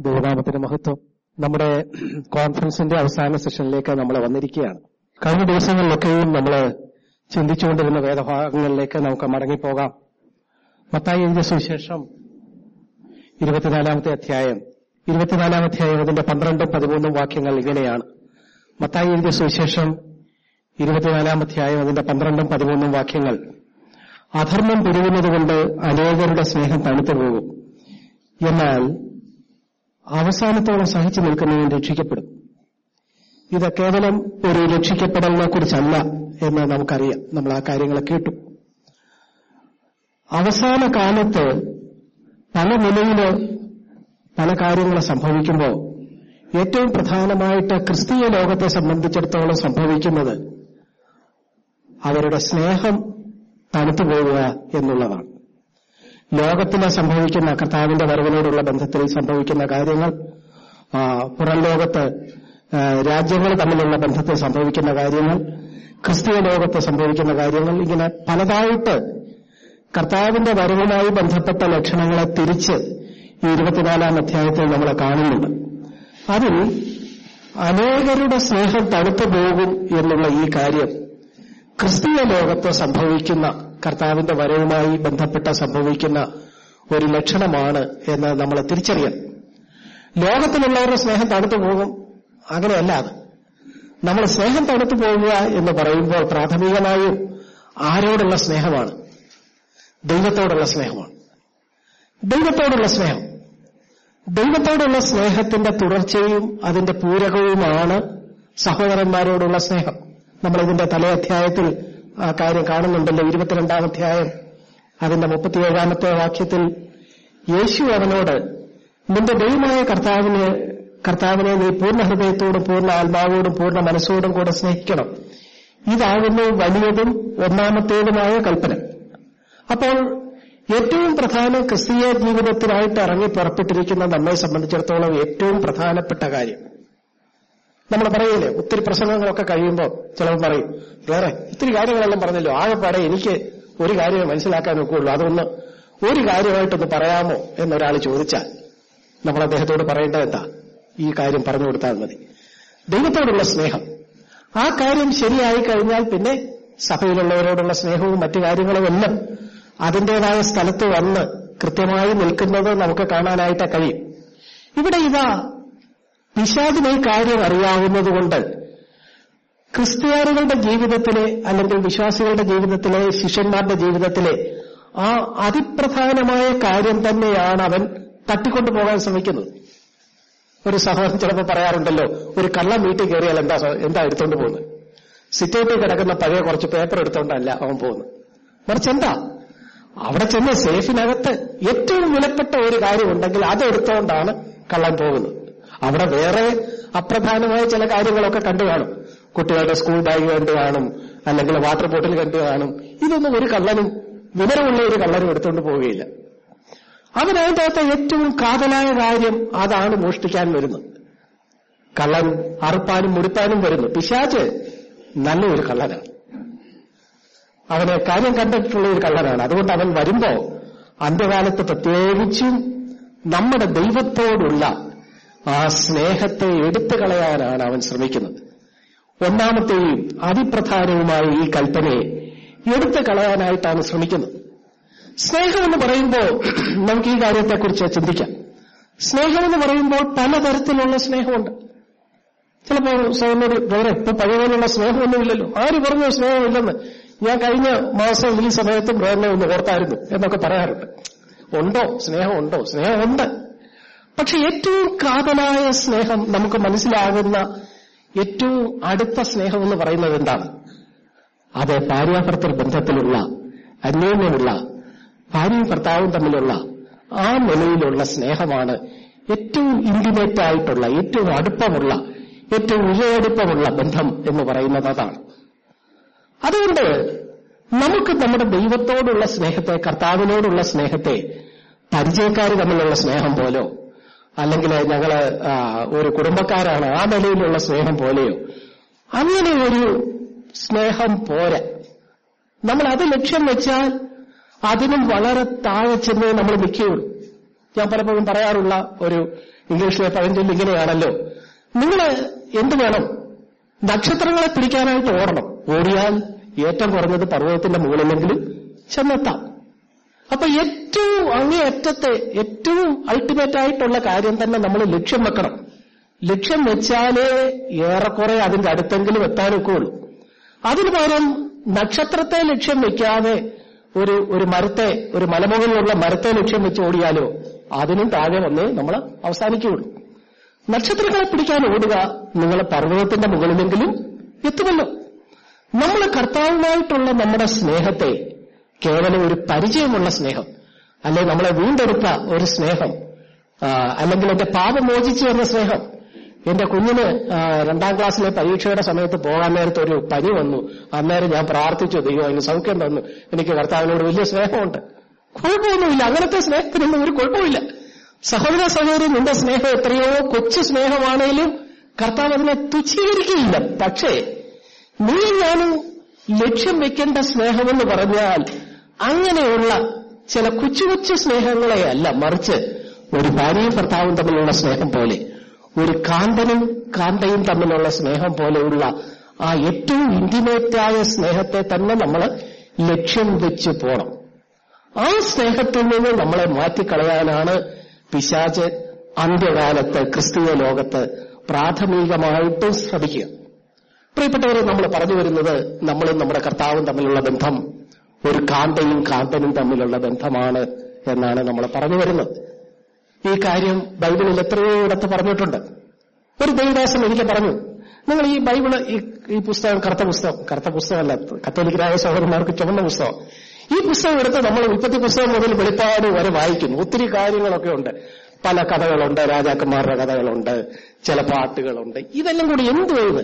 ദൈവനാമത്തിന്റെ മഹത്വം നമ്മുടെ കോൺഫറൻസിന്റെ അവസാന സെഷനിലേക്ക് നമ്മൾ വന്നിരിക്കുകയാണ് കഴിഞ്ഞ ദിവസങ്ങളിലൊക്കെയും നമ്മൾ ചിന്തിച്ചുകൊണ്ടിരുന്ന വേദഭാഗങ്ങളിലേക്ക് നമുക്ക് മടങ്ങിപ്പോകാം മത്തായി എഴുതിയ സുവിശേഷം ഇരുപത്തിനാലാമത്തെ അധ്യായം ഇരുപത്തിനാലാം അധ്യായം അതിന്റെ പന്ത്രണ്ടും പതിമൂന്നും വാക്യങ്ങൾ ഇങ്ങനെയാണ് മത്തായി എഴുതിയ സുവിശേഷം ഇരുപത്തിനാലാം അധ്യായം അതിന്റെ പന്ത്രണ്ടും പതിമൂന്നും വാക്യങ്ങൾ അധർമ്മം പിരിയുന്നതുകൊണ്ട് അനേകരുടെ സ്നേഹം തണുത്തു പോകും എന്നാൽ അവസാനത്തോളം സഹിച്ചു നിൽക്കുന്നവൻ രക്ഷിക്കപ്പെടും ഇത് കേവലം ഒരു രക്ഷിക്കപ്പെടലിനെ കുറിച്ചല്ല എന്ന് നമുക്കറിയാം നമ്മൾ ആ കാര്യങ്ങൾ കേട്ടു അവസാന കാലത്ത് പല നിലയില് പല കാര്യങ്ങൾ സംഭവിക്കുമ്പോൾ ഏറ്റവും പ്രധാനമായിട്ട് ക്രിസ്തീയ ലോകത്തെ സംബന്ധിച്ചിടത്തോളം സംഭവിക്കുന്നത് അവരുടെ സ്നേഹം തണുത്തു പോവുക എന്നുള്ളതാണ് ലോകത്തിൽ സംഭവിക്കുന്ന കർത്താവിന്റെ വരവിനോടുള്ള ബന്ധത്തിൽ സംഭവിക്കുന്ന കാര്യങ്ങൾ ആ, പുറം ലോകത്ത് ആ, രാജ്യങ്ങൾ തമ്മിലുള്ള ബന്ധത്തിൽ സംഭവിക്കുന്ന കാര്യങ്ങൾ ക്രിസ്തീയ ലോകത്ത് സംഭവിക്കുന്ന കാര്യങ്ങൾ ഇങ്ങനെ പലതായിട്ട് കർത്താവിന്റെ വരവുമായി ബന്ധപ്പെട്ട ലക്ഷണങ്ങളെ തിരിച്ച് ഈ ഇരുപത്തിനാലാം അധ്യായത്തിൽ നമ്മൾ കാണുന്നുണ്ട് അതിൽ അനേകരുടെ സ്നേഹം തണുത്തു പോകും എന്നുള്ള ഈ കാര്യം ക്രിസ്തീയ ലോകത്ത് സംഭവിക്കുന്ന കർത്താവിന്റെ വരവുമായി ബന്ധപ്പെട്ട സംഭവിക്കുന്ന ഒരു ലക്ഷണമാണ് എന്ന് നമ്മൾ തിരിച്ചറിയണം ലോകത്തിലുള്ളവരുടെ സ്നേഹം തണുത്തു പോകും അങ്ങനെയല്ല അത് നമ്മൾ സ്നേഹം തണുത്തു പോകുക എന്ന് പറയുമ്പോൾ പ്രാഥമികമായും ആരോടുള്ള സ്നേഹമാണ് ദൈവത്തോടുള്ള സ്നേഹമാണ് ദൈവത്തോടുള്ള സ്നേഹം ദൈവത്തോടുള്ള സ്നേഹത്തിന്റെ തുടർച്ചയും അതിന്റെ പൂരകവുമാണ് സഹോദരന്മാരോടുള്ള സ്നേഹം നമ്മൾ ഇതിന്റെ തലേ അധ്യായത്തിൽ ആ കാര്യം കാണുന്നുണ്ടല്ലോ ഇരുപത്തിരണ്ടാം അധ്യായം അതിന്റെ മുപ്പത്തിയേഴാമത്തെ വാക്യത്തിൽ യേശു അവനോട് നിന്റെ ദൈവമായ കർത്താവിനെ കർത്താവിനെ നീ പൂർണ്ണ ഹൃദയത്തോടും പൂർണ്ണ ആത്മാവോടും പൂർണ്ണ മനസ്സോടും കൂടെ സ്നേഹിക്കണം ഇതാകുന്നു വലിയതും ഒന്നാമത്തേതുമായ കൽപ്പന അപ്പോൾ ഏറ്റവും പ്രധാന ക്രിസ്തീയ ജീവിതത്തിനായിട്ട് ഇറങ്ങി പുറപ്പെട്ടിരിക്കുന്ന നമ്മെ സംബന്ധിച്ചിടത്തോളം ഏറ്റവും പ്രധാനപ്പെട്ട കാര്യം നമ്മൾ പറയില്ലേ ഒത്തിരി പ്രസംഗങ്ങളൊക്കെ കഴിയുമ്പോൾ ചിലവർ പറയും വേറെ ഒത്തിരി കാര്യങ്ങളെല്ലാം പറഞ്ഞല്ലോ ആകെപ്പാടെ എനിക്ക് ഒരു കാര്യമേ മനസ്സിലാക്കാൻ നോക്കുകയുള്ളൂ അതൊന്ന് ഒരു കാര്യമായിട്ടൊന്ന് പറയാമോ എന്നൊരാൾ ചോദിച്ചാൽ നമ്മൾ അദ്ദേഹത്തോട് പറയേണ്ടത് എന്താ ഈ കാര്യം പറഞ്ഞു കൊടുത്താൽ മതി ദൈവത്തോടുള്ള സ്നേഹം ആ കാര്യം ശരിയായി കഴിഞ്ഞാൽ പിന്നെ സഭയിലുള്ളവരോടുള്ള സ്നേഹവും മറ്റു കാര്യങ്ങളും എല്ലാം അതിന്റേതായ സ്ഥലത്ത് വന്ന് കൃത്യമായി നിൽക്കുന്നത് നമുക്ക് കാണാനായിട്ട് കഴിയും ഇവിടെ ഇതാ പിശാചിന് ഈ കാര്യം അറിയാവുന്നതുകൊണ്ട് ക്രിസ്ത്യാനികളുടെ ജീവിതത്തിലെ അല്ലെങ്കിൽ വിശ്വാസികളുടെ ജീവിതത്തിലെ ശിഷ്യന്മാരുടെ ജീവിതത്തിലെ ആ അതിപ്രധാനമായ കാര്യം തന്നെയാണ് അവൻ തട്ടിക്കൊണ്ടുപോകാൻ ശ്രമിക്കുന്നത് ഒരു സഹോദരൻ ചിലപ്പോൾ പറയാറുണ്ടല്ലോ ഒരു കള്ളം വീട്ടിൽ കയറിയാൽ എന്താ സ- എന്താ എടുത്തോണ്ട് പോകുന്നത് സിറ്റൗട്ടിൽ കിടക്കുന്ന പഴയ കുറച്ച് പേപ്പർ എടുത്തോണ്ടല്ല അവൻ പോകുന്നത് മറിച്ച് എന്താ അവിടെ ചെന്ന് സേഫിനകത്ത് ഏറ്റവും വിലപ്പെട്ട ഒരു കാര്യം ഉണ്ടെങ്കിൽ അതെടുത്തോണ്ടാണ് കള്ളൻ പോകുന്നത് അവിടെ വേറെ അപ്രധാനമായ ചില കാര്യങ്ങളൊക്കെ കണ്ടു കാണും കുട്ടികളുടെ സ്കൂൾ ബാഗ് കണ്ടു കാണും അല്ലെങ്കിൽ വാട്ടർ ബോട്ടിൽ കണ്ടു കാണും ഇതൊന്നും ഒരു കള്ളനും വിവരമുള്ള ഒരു കള്ളനും എടുത്തുകൊണ്ട് പോവുകയില്ല അവനതിന്റെ അകത്ത് ഏറ്റവും കാതലായ കാര്യം അതാണ് മോഷ്ടിക്കാൻ വരുന്നത് കള്ളൻ അറുപ്പാനും മുടിപ്പാനും വരുന്നു പിശാച്ച് നല്ലൊരു കള്ളനാണ് അവനെ കാര്യം കണ്ടിട്ടുള്ള ഒരു കള്ളനാണ് അതുകൊണ്ട് അവൻ വരുമ്പോ അന്ത്യകാലത്ത് പ്രത്യേകിച്ചും നമ്മുടെ ദൈവത്തോടുള്ള ആ സ്നേഹത്തെ എടുത്തു കളയാനാണ് അവൻ ശ്രമിക്കുന്നത് ഒന്നാമത്തെയും അതിപ്രധാനവുമായ ഈ കൽപ്പനയെ എടുത്തു കളയാനായിട്ടാണ് ശ്രമിക്കുന്നത് സ്നേഹമെന്ന് പറയുമ്പോൾ നമുക്ക് ഈ കാര്യത്തെക്കുറിച്ച് ചിന്തിക്കാം സ്നേഹമെന്ന് പറയുമ്പോൾ പലതരത്തിലുള്ള സ്നേഹമുണ്ട് ചിലപ്പോൾ സഹോദരി വേറെ ഇപ്പൊ പഴയപോലുള്ള സ്നേഹമൊന്നുമില്ലല്ലോ ആര് പറഞ്ഞു സ്നേഹമില്ലെന്ന് ഞാൻ കഴിഞ്ഞ മാസം ഈ സമയത്തും വേറെ ഒന്ന് ഓർത്തായിരുന്നു എന്നൊക്കെ പറയാറുണ്ട് ഉണ്ടോ സ്നേഹമുണ്ടോ സ്നേഹമുണ്ട് പക്ഷെ ഏറ്റവും കാതലായ സ്നേഹം നമുക്ക് മനസ്സിലാകുന്ന ഏറ്റവും അടുത്ത സ്നേഹം എന്ന് പറയുന്നത് എന്താണ് അത് ഭാര്യാഭർത്തൃ ബന്ധത്തിലുള്ള അന്യോന്യമുള്ള ഭാര്യയും ഭർത്താവും തമ്മിലുള്ള ആ നിലയിലുള്ള സ്നേഹമാണ് ഏറ്റവും ഇന്റിമേറ്റ് ആയിട്ടുള്ള ഏറ്റവും അടുപ്പമുള്ള ഏറ്റവും വിജയടുപ്പമുള്ള ബന്ധം എന്ന് പറയുന്നത് അതാണ് അതുകൊണ്ട് നമുക്ക് നമ്മുടെ ദൈവത്തോടുള്ള സ്നേഹത്തെ കർത്താവിനോടുള്ള സ്നേഹത്തെ പരിചയക്കാർ തമ്മിലുള്ള സ്നേഹം പോലോ അല്ലെങ്കിൽ ഞങ്ങള് ആ, ഒരു കുടുംബക്കാരാണ് ആ നിലയിലുള്ള സ്നേഹം പോലെയോ അങ്ങനെ ഒരു സ്നേഹം പോരാ നമ്മൾ അത് ലക്ഷ്യം വെച്ചാൽ അതിനും വളരെ താഴെ ചെന്ന് നമ്മൾ നിൽക്കുകയുള്ളൂ ഞാൻ പലപ്പോഴും പറയാറുള്ള ഒരു ഇംഗ്ലീഷിലെ പഴഞ്ചൊല്ല് ഇങ്ങനെയാണല്ലോ നിങ്ങൾ എന്ത് വേണം നക്ഷത്രങ്ങളെ പിടിക്കാനായിട്ട് ഓടണം ഓടിയാൽ ഏറ്റവും കുറഞ്ഞത് പർവ്വതത്തിന്റെ മുകളിലെങ്കിലും ചെന്നെത്താം അപ്പൊ ഏറ്റവും അങ്ങേയറ്റത്തെ ഏറ്റവും അൾട്ടിമേറ്റ് ആയിട്ടുള്ള കാര്യം തന്നെ നമ്മൾ ലക്ഷ്യം വെക്കണം ലക്ഷ്യം വെച്ചാലേ ഏറെക്കുറെ അതിന്റെ അടുത്തെങ്കിലും എത്താനൊക്കെയുള്ളൂ അതിനു പകരം നക്ഷത്രത്തെ ലക്ഷ്യം വെക്കാതെ ഒരു ഒരു മരത്തെ ഒരു മലമുകളിലുള്ള മരത്തെ ലക്ഷ്യം വെച്ച് ഓടിയാലോ അതിനും താഴെ വന്നേ നമ്മൾ അവസാനിക്കുകയുള്ളൂ നക്ഷത്രങ്ങളെ പിടിക്കാൻ ഓടുക നിങ്ങൾ പർവ്വതത്തിന്റെ മുകളിലെങ്കിലും എത്തുമല്ലോ നമ്മൾ കർത്താവുമായിട്ടുള്ള നമ്മുടെ സ്നേഹത്തെ കേവലം ഒരു പരിചയമുള്ള സ്നേഹം അല്ലെ നമ്മളെ വീണ്ടെടുത്ത ഒരു സ്നേഹം ആ, അല്ലെങ്കിൽ എന്റെ പാപം മോചിച്ചു എന്ന സ്നേഹം എന്റെ കുഞ്ഞിന് ആ, രണ്ടാം ക്ലാസ്സിലെ പരീക്ഷയുടെ സമയത്ത് പോകാൻ നേരത്തെ ഒരു പനി വന്നു അന്നേരം ഞാൻ പ്രാർത്ഥിച്ചു ദൈവം അതിന് സൗഖ്യം തന്നു എനിക്ക് കർത്താവിനോട് വലിയ സ്നേഹമുണ്ട് കുഴപ്പമൊന്നുമില്ല അങ്ങനത്തെ സ്നേഹത്തിനൊന്നും ഒരു കുഴപ്പമില്ല സഹോദര സഹോദരി നിന്റെ സ്നേഹം എത്രയോ കൊച്ചു സ്നേഹമാണേലും കർത്താവ് അതിനെ തുച്ഛീകരിക്കുകയില്ല പക്ഷേ നീ ഞാനും ലക്ഷ്യം വെക്കേണ്ട സ്നേഹമെന്ന് പറഞ്ഞാൽ അങ്ങനെയുള്ള ചില കൊച്ചു കൊച്ചു സ്നേഹങ്ങളെ അല്ല മറിച്ച് ഒരു ഭാര്യയും ഭർത്താവും തമ്മിലുള്ള സ്നേഹം പോലെ ഒരു കാന്തനും കാന്തയും തമ്മിലുള്ള സ്നേഹം പോലെയുള്ള ആ ഏറ്റവും ഇന്റിമേറ്റായ സ്നേഹത്തെ തന്നെ നമ്മൾ ലക്ഷ്യം വെച്ച് പോണം ആ സ്നേഹത്തിൽ നിന്ന് നമ്മളെ മാറ്റിക്കളയാനാണ് പിശാച് അന്ത്യകാലത്ത് ക്രിസ്തീയ ലോകത്ത് പ്രാഥമികമായിട്ടും ശ്രമിക്കുക പ്രിയപ്പെട്ടവരെ നമ്മൾ പറഞ്ഞു വരുന്നത് നമ്മളും നമ്മുടെ കർത്താവും തമ്മിലുള്ള ബന്ധം ഒരു കാന്തയും കാന്തനും തമ്മിലുള്ള ബന്ധമാണ് എന്നാണ് നമ്മൾ പറഞ്ഞു വരുന്നത് ഈ കാര്യം ബൈബിളിൽ എത്രയോ ഇടത്ത് പറഞ്ഞിട്ടുണ്ട് ഒരു ദൈവദാസൻ എനിക്ക് പറഞ്ഞു നിങ്ങൾ ഈ ബൈബിള് ഈ ഈ പുസ്തകം കറുത്ത പുസ്തകം കറുത്ത പുസ്തകമല്ല കത്തോലിക്കരായ സഹോദരന്മാർക്ക് ചുവന്ന പുസ്തകം ഈ പുസ്തകം എടുത്ത് നമ്മൾ ഉൽപ്പത്തി പുസ്തകം മുതൽ വെളിപ്പാട് വരെ വായിക്കുന്നു ഒത്തിരി കാര്യങ്ങളൊക്കെ ഉണ്ട് പല കഥകളുണ്ട് രാജാക്കന്മാരുടെ കഥകളുണ്ട് ചില പാട്ടുകളുണ്ട് ഇതെല്ലാം കൂടി എന്ത് ഇത്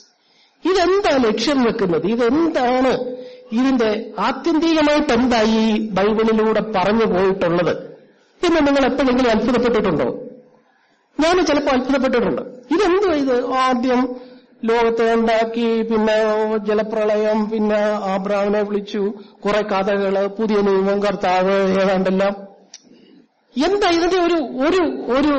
ഇതെന്താ ലക്ഷ്യം വെക്കുന്നത് ഇതെന്താണ് ഇതിന്റെ ആത്യന്തികമായിട്ട് എന്താ ഈ ബൈബിളിലൂടെ പറഞ്ഞു പോയിട്ടുള്ളത് എന്ന് നിങ്ങൾ എപ്പോഴെങ്കിലും അത്ഭുതപ്പെട്ടിട്ടുണ്ടോ ഞാൻ ചിലപ്പോൾ അത്ഭുതപ്പെട്ടിട്ടുണ്ട് ഇതെന്തോ ഇത് ആദ്യം ലോകത്തെ ഉണ്ടാക്കി പിന്നെ ജലപ്രളയം പിന്നെ ആബ്രാമിനെ വിളിച്ചു കുറെ കഥകള് പുതിയ നിയമം കർത്താവ് ഏതാണ്ടെല്ലാം എന്താ ഇതിന്റെ ഒരു ഒരു ഒരു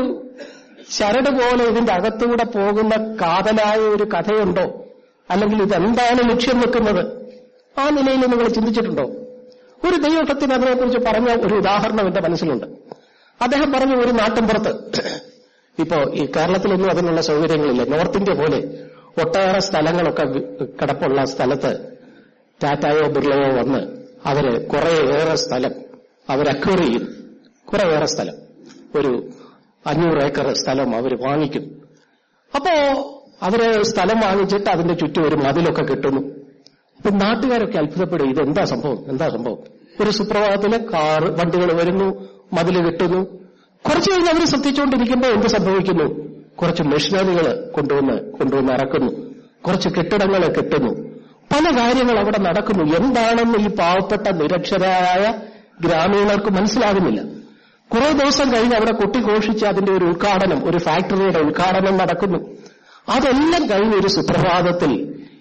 ചരട് പോലെ ഇതിന്റെ അകത്തൂടെ പോകുന്ന കാതലായ ഒരു കഥയുണ്ടോ അല്ലെങ്കിൽ ഇതെന്താണ് ലക്ഷ്യം വെക്കുന്നത് ആ നിലയിൽ നിങ്ങൾ ചിന്തിച്ചിട്ടുണ്ടോ ഒരു ദൈവഭക്തിന് അതിനെക്കുറിച്ച് പറഞ്ഞ ഒരു ഉദാഹരണം എന്റെ മനസ്സിലുണ്ട് അദ്ദേഹം പറഞ്ഞു ഒരു നാട്ടിൻപുറത്ത് ഇപ്പോ ഈ കേരളത്തിലൊന്നും അതിനുള്ള സൗകര്യങ്ങളില്ല നോർത്ത് ഇന്ത്യ പോലെ ഒട്ടേറെ സ്ഥലങ്ങളൊക്കെ വി- കിടപ്പുള്ള സ്ഥലത്ത് ടാറ്റായോ ബിർളയോ വന്ന് അവര് കുറേയേറെ സ്ഥലം അവർ അക്വയർ ചെയ്യും കുറേയേറെ സ്ഥലം ഒരു അഞ്ഞൂറ് ഏക്കർ സ്ഥലം അവർ വാങ്ങിക്കും അപ്പോ അവര് സ്ഥലം വാങ്ങിച്ചിട്ട് അതിന്റെ ചുറ്റും ഒരു മതിലൊക്കെ കെട്ടുന്നു അപ്പൊ നാട്ടുകാരൊക്കെ അത്ഭുതപ്പെടും ഇതെന്താ സംഭവം എന്താ സംഭവം ഒരു സുപ്രഭാതത്തില് കാർ വണ്ടികൾ വരുന്നു മതില് കെട്ടുന്നു കുറച്ചു കഴിഞ്ഞ് അവർ ശ്രദ്ധിച്ചുകൊണ്ടിരിക്കുമ്പോൾ എന്ത് സംഭവിക്കുന്നു കുറച്ച് മെഷീനറികൾ കൊണ്ടുവന്ന് കൊണ്ടുവന്ന് ഇറക്കുന്നു കുറച്ച് കെട്ടിടങ്ങൾ കെട്ടുന്നു പല കാര്യങ്ങൾ അവിടെ നടക്കുന്നു എന്താണെന്ന് ഈ പാവപ്പെട്ട നിരക്ഷരായ ഗ്രാമീണർക്ക് മനസ്സിലാകുന്നില്ല കുറെ ദിവസം കഴിഞ്ഞ് അവിടെ കൊട്ടിഘോഷിച്ച് അതിന്റെ ഒരു ഉദ്ഘാടനം ഒരു ഫാക്ടറിയുടെ ഉദ്ഘാടനം നടക്കുന്നു അതെല്ലാം കഴിഞ്ഞ് ഒരു സുപ്രഭാതത്തിൽ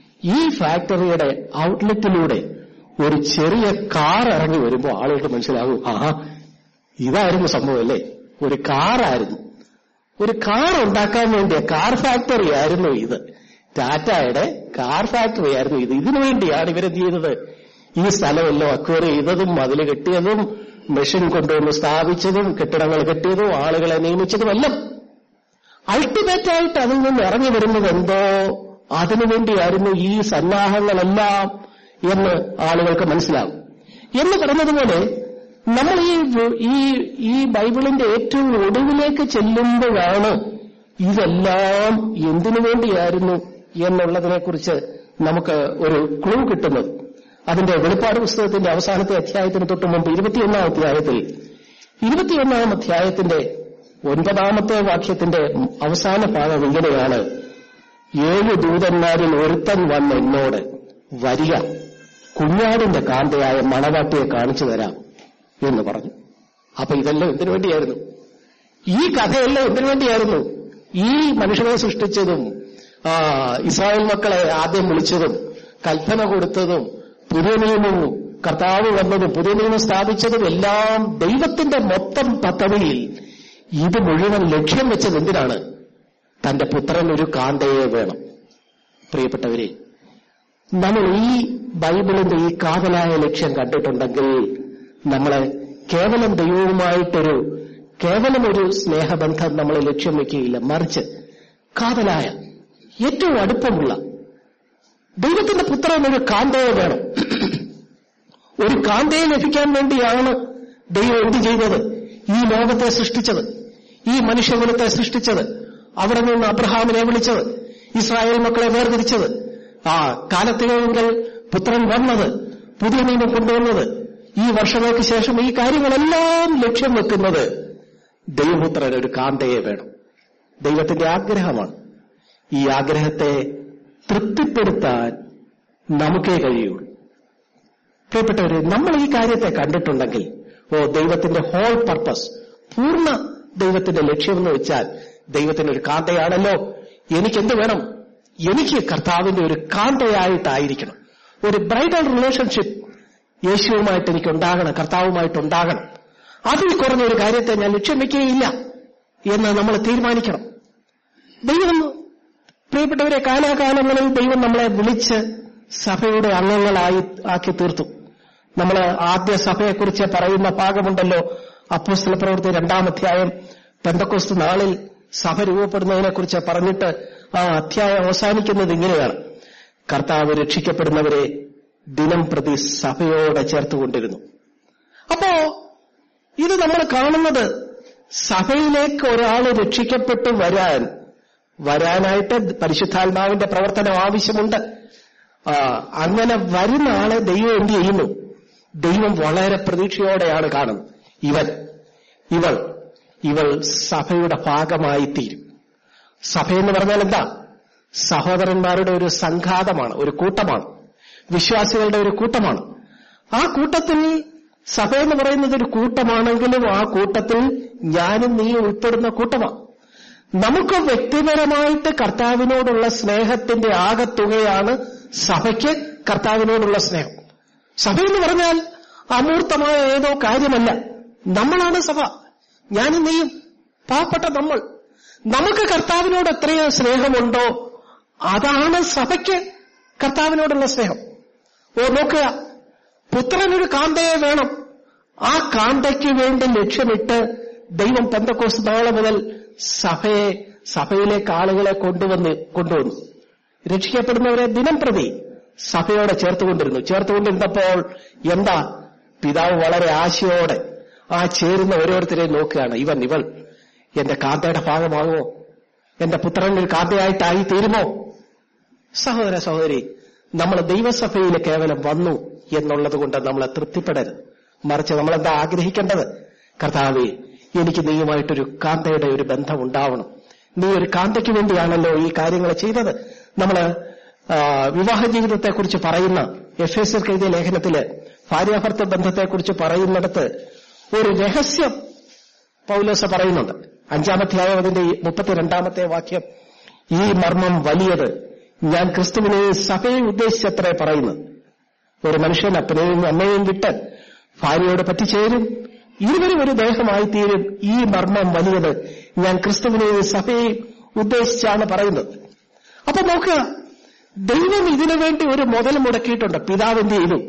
ഈ ഫാക്ടറിയുടെ ഔട്ട്ലെറ്റിലൂടെ ഒരു ചെറിയ കാർ ഇറങ്ങി വരുമ്പോൾ ആളുകൾക്ക് മനസ്സിലാകും ആ ഇതായിരുന്നു സംഭവം അല്ലേ ഒരു കാറായിരുന്നു ഒരു കാർ ഉണ്ടാക്കാൻ വേണ്ടിയ കാർ ഫാക്ടറി ആയിരുന്നു ഇത് ടാറ്റയുടെ കാർ ഫാക്ടറി ആയിരുന്നു ഇത് ഇതിനു വേണ്ടിയാണ് ഇവരെന്ത് ചെയ്തത് ഈ സ്ഥലമെല്ലാം അക്വയർ ചെയ്തതും മതിൽ കെട്ടിയതും മെഷീൻ കൊണ്ടുവന്ന് സ്ഥാപിച്ചതും കെട്ടിടങ്ങൾ കെട്ടിയതും ആളുകളെ നിയമിച്ചതും എല്ലാം അൾട്ടിമേറ്റ് ആയിട്ട് അതിൽ നിന്ന് ഇറങ്ങി വരുന്നത് എന്തോ അതിനുവേണ്ടിയായിരുന്നു ഈ സന്നാഹങ്ങളെല്ലാം എന്ന് ആളുകൾക്ക് മനസ്സിലാകും എന്ന് പറഞ്ഞതുപോലെ നമ്മൾ ഈ ഈ ഈ ബൈബിളിന്റെ ഏറ്റവും ഒടുവിലേക്ക് ചെല്ലുമ്പോഴാണ് ഇതെല്ലാം എന്തിനു വേണ്ടിയായിരുന്നു എന്നുള്ളതിനെക്കുറിച്ച് നമുക്ക് ഒരു ക്ലൂ കിട്ടുന്നത് അതിന്റെ വെളിപ്പാട് പുസ്തകത്തിന്റെ അവസാനത്തെ അധ്യായത്തിന് തൊട്ട് മുമ്പ് ഇരുപത്തിയൊന്നാം അധ്യായത്തിൽ ഇരുപത്തിയൊന്നാം അധ്യായത്തിന്റെ ഒൻപതാമത്തെ വാക്യത്തിന്റെ അവസാന ഭാഗം ഇങ്ങനെയാണ് ഏഴ് ദൂതന്മാരിൽ ഒരുത്തൻ വന്ന് എന്നോട് വരിക കുഞ്ഞാടിന്റെ കാന്തയായ മണവാട്ടിയെ കാണിച്ചു തരാം എന്ന് പറഞ്ഞു അപ്പൊ ഇതെല്ലാം എന്തിനു വേണ്ടിയായിരുന്നു ഈ കഥയെല്ലാം എന്തിനു വേണ്ടിയായിരുന്നു ഈ മനുഷ്യനെ സൃഷ്ടിച്ചതും ആ, ഇസ്രായേൽ മക്കളെ ആദ്യം വിളിച്ചതും കൽപ്പന കൊടുത്തതും പുതിയ നിയമവും കർത്താവ് വന്നതും പുതിയ നിയമം സ്ഥാപിച്ചതും എല്ലാം ദൈവത്തിന്റെ മൊത്തം പദ്ധതിയിൽ ഇത് മുഴുവൻ ലക്ഷ്യം വെച്ചത് എന്തിനാണ് തന്റെ പുത്രൻ ഒരു കാന്തയെ വേണം പ്രിയപ്പെട്ടവരെ നമ്മൾ ഈ ബൈബിളിന്റെ ഈ കാതലായ ലക്ഷ്യം കണ്ടിട്ടുണ്ടെങ്കിൽ നമ്മളെ കേവലം ദൈവവുമായിട്ടൊരു കേവലം ഒരു സ്നേഹബന്ധം നമ്മൾ ലക്ഷ്യം വെക്കുകയില്ല മറിച്ച് കാതലായ ഏറ്റവും അടുപ്പമുള്ള ദൈവത്തിന്റെ പുത്രൻ ഒരു കാന്തയെ വേണം ഒരു കാന്തയെ ലഭിക്കാൻ വേണ്ടിയാണ് ദൈവം എന്ത് ചെയ്തത് ഈ ലോകത്തെ സൃഷ്ടിച്ചത് ഈ മനുഷ്യകുലത്തെ സൃഷ്ടിച്ചത് അവിടെ നിന്ന് അബ്രഹാമിനെ വിളിച്ചത് ഇസ്രായേൽ മക്കളെ വേർതിരിച്ചത് ആ കാലത്തിലെങ്കിൽ പുത്രൻ വന്നത് പുതിയ നിയമം കൊണ്ടുവന്നത് ഈ വർഷങ്ങൾക്ക് ശേഷം ഈ കാര്യങ്ങളെല്ലാം ലക്ഷ്യം വെക്കുന്നത് ദൈവപുത്രൻ ഒരു കാന്തയെ വേണം ദൈവത്തിന്റെ ആഗ്രഹമാണ് ഈ ആഗ്രഹത്തെ തൃപ്തിപ്പെടുത്താൻ നമുക്കേ കഴിയുള്ളൂ പ്രിയപ്പെട്ടവരെ നമ്മൾ ഈ കാര്യത്തെ കണ്ടിട്ടുണ്ടെങ്കിൽ ഓ ദൈവത്തിന്റെ ഹോൾ പർപ്പസ് പൂർണ്ണ ദൈവത്തിന്റെ ലക്ഷ്യമെന്ന് വെച്ചാൽ ദൈവത്തിന്റെ ഒരു കാന്തയാണല്ലോ എനിക്കെന്ത് വേണം എനിക്ക് കർത്താവിന്റെ ഒരു കാന്തയായിട്ടായിരിക്കണം ഒരു ബ്രൈഡൽ റിലേഷൻഷിപ്പ് യേശുവുമായിട്ട് എനിക്ക് ഉണ്ടാകണം കർത്താവുമായിട്ട് ഉണ്ടാകണം അതിൽ കുറഞ്ഞ ഒരു കാര്യത്തെ ഞാൻ ലക്ഷ്യം വെക്കുകയില്ല എന്ന് നമ്മൾ തീരുമാനിക്കണം ദൈവം പ്രിയപ്പെട്ടവരെ കാലാകാലങ്ങളിൽ ദൈവം നമ്മളെ വിളിച്ച് സഭയുടെ അംഗങ്ങളായി ആക്കി തീർത്തു നമ്മൾ ആദ്യ സഭയെക്കുറിച്ച് പറയുന്ന ഭാഗമുണ്ടല്ലോ അപ്പോസ്തല പ്രവൃത്തി രണ്ടാം അധ്യായം പെന്തക്കോസ്ത് നാളിൽ സഭ രൂപപ്പെടുന്നതിനെക്കുറിച്ച് പറഞ്ഞിട്ട് ആ അധ്യായം അവസാനിക്കുന്നത് ഇങ്ങനെയാണ് കർത്താവ് രക്ഷിക്കപ്പെടുന്നവരെ ദിനം പ്രതി സഭയോടെ ചേർത്തുകൊണ്ടിരുന്നു അപ്പോ ഇത് നമ്മൾ കാണുന്നത് സഭയിലേക്ക് ഒരാൾ രക്ഷിക്കപ്പെട്ടു വരാൻ വരാനായിട്ട് പരിശുദ്ധാത്മാവിന്റെ പ്രവർത്തനം ആവശ്യമുണ്ട് ആ, അങ്ങനെ വരുന്ന ആളെ ദൈവം എന്ത് ചെയ്യുന്നു ദൈവം വളരെ പ്രതീക്ഷയോടെയാണ് കാണുന്നത് ഇവൻ ഇവൾ ഇവൾ സഭയുടെ ഭാഗമായി തീരും സഭയെന്ന് പറഞ്ഞാൽ എന്താ സഹോദരന്മാരുടെ ഒരു സംഘാതമാണ് ഒരു കൂട്ടമാണ് വിശ്വാസികളുടെ ഒരു കൂട്ടമാണ് ആ കൂട്ടത്തിൽ സഭ എന്ന് പറയുന്നത് ഒരു കൂട്ടമാണെങ്കിലും ആ കൂട്ടത്തിൽ ഞാനും നീ ഉൾപ്പെടുന്ന കൂട്ടമാണ് നമുക്ക് വ്യക്തിപരമായിട്ട് കർത്താവിനോടുള്ള സ്നേഹത്തിന്റെ ആകത്തുകയാണ് സഭയ്ക്ക് കർത്താവിനോടുള്ള സ്നേഹം സഭ എന്ന് പറഞ്ഞാൽ അമൂർത്തമായ ഏതോ കാര്യമല്ല നമ്മളാണ് സഭ ഞാനും നീയും പാവപ്പെട്ട നമ്മൾ നമുക്ക് കർത്താവിനോട് എത്രയോ സ്നേഹമുണ്ടോ അതാണ് സഭയ്ക്ക് കർത്താവിനോടുള്ള സ്നേഹം ഓ നോക്കുക പുത്രനൊരു കാന്തയെ വേണം ആ കാന്തയ്ക്ക് വേണ്ടി ലക്ഷ്യമിട്ട് ദൈവം പെന്തക്കോസ് നാളെ മുതൽ സഭയെ സഭയിലേക്ക് ആളുകളെ കൊണ്ടുവന്ന് കൊണ്ടുവന്നു രക്ഷിക്കപ്പെടുന്നവരെ ദിനം പ്രതി സഭയോടെ ചേർത്തുകൊണ്ടിരുന്നു ചേർത്തുകൊണ്ടിരുന്നപ്പോൾ എന്താ പിതാവ് വളരെ ആശയോടെ ആ ചേരുന്ന ഓരോരുത്തരെയും നോക്കുകയാണ് ഇവൻ ഇവൾ എന്റെ കാന്തയുടെ ഭാഗമാകുമോ എന്റെ പുത്രൻ ഒരു കാന്തയായിട്ടായി തീരുമോ സഹോദര സഹോദരി നമ്മൾ ദൈവസഭയിൽ കേവലം വന്നു എന്നുള്ളത് കൊണ്ട് നമ്മളെ തൃപ്തിപ്പെടരുത് മറിച്ച് നമ്മളെന്താ ആഗ്രഹിക്കേണ്ടത് കർത്താവെ എനിക്ക് നീയുമായിട്ടൊരു കാന്തയുടെ ഒരു ബന്ധം ഉണ്ടാവണം നീ ഒരു കാന്തയ്ക്ക് വേണ്ടിയാണല്ലോ ഈ കാര്യങ്ങൾ ചെയ്തത് നമ്മള് ആ, വിവാഹ ജീവിതത്തെക്കുറിച്ച് പറയുന്ന എഫ് എസ് എഴുതിയ ലേഖനത്തില് ഭാര്യാഭർത്ത ബന്ധത്തെക്കുറിച്ച് പറയുന്നിടത്ത് ഒരു രഹസ്യം പൗലോസ പറയുന്നുണ്ട് അഞ്ചാമധ്യായം അതിന്റെ ഈ മുപ്പത്തിരണ്ടാമത്തെ വാക്യം ഈ മർമ്മം വലിയത് ഞാൻ ക്രിസ്തുവിനെയും സഭയെ ഉദ്ദേശിച്ചത്രേ പറയുന്നത് ഒരു മനുഷ്യൻ അപ്പനെയും അമ്മയെയും വിട്ട് ഭാര്യയോട് പറ്റിച്ചേരും ഇരുവരും ഒരു ദേഹമായി തീരും ഈ മർമ്മം വലിയത് ഞാൻ ക്രിസ്തുവിനെയും സഭയെയും ഉദ്ദേശിച്ചാണ് പറയുന്നത് അപ്പൊ നോക്കുക ദൈവം ഇതിനു വേണ്ടി ഒരു മുതൽ മുടക്കിയിട്ടുണ്ട് പിതാവ് എന്ത് ചെയ്തു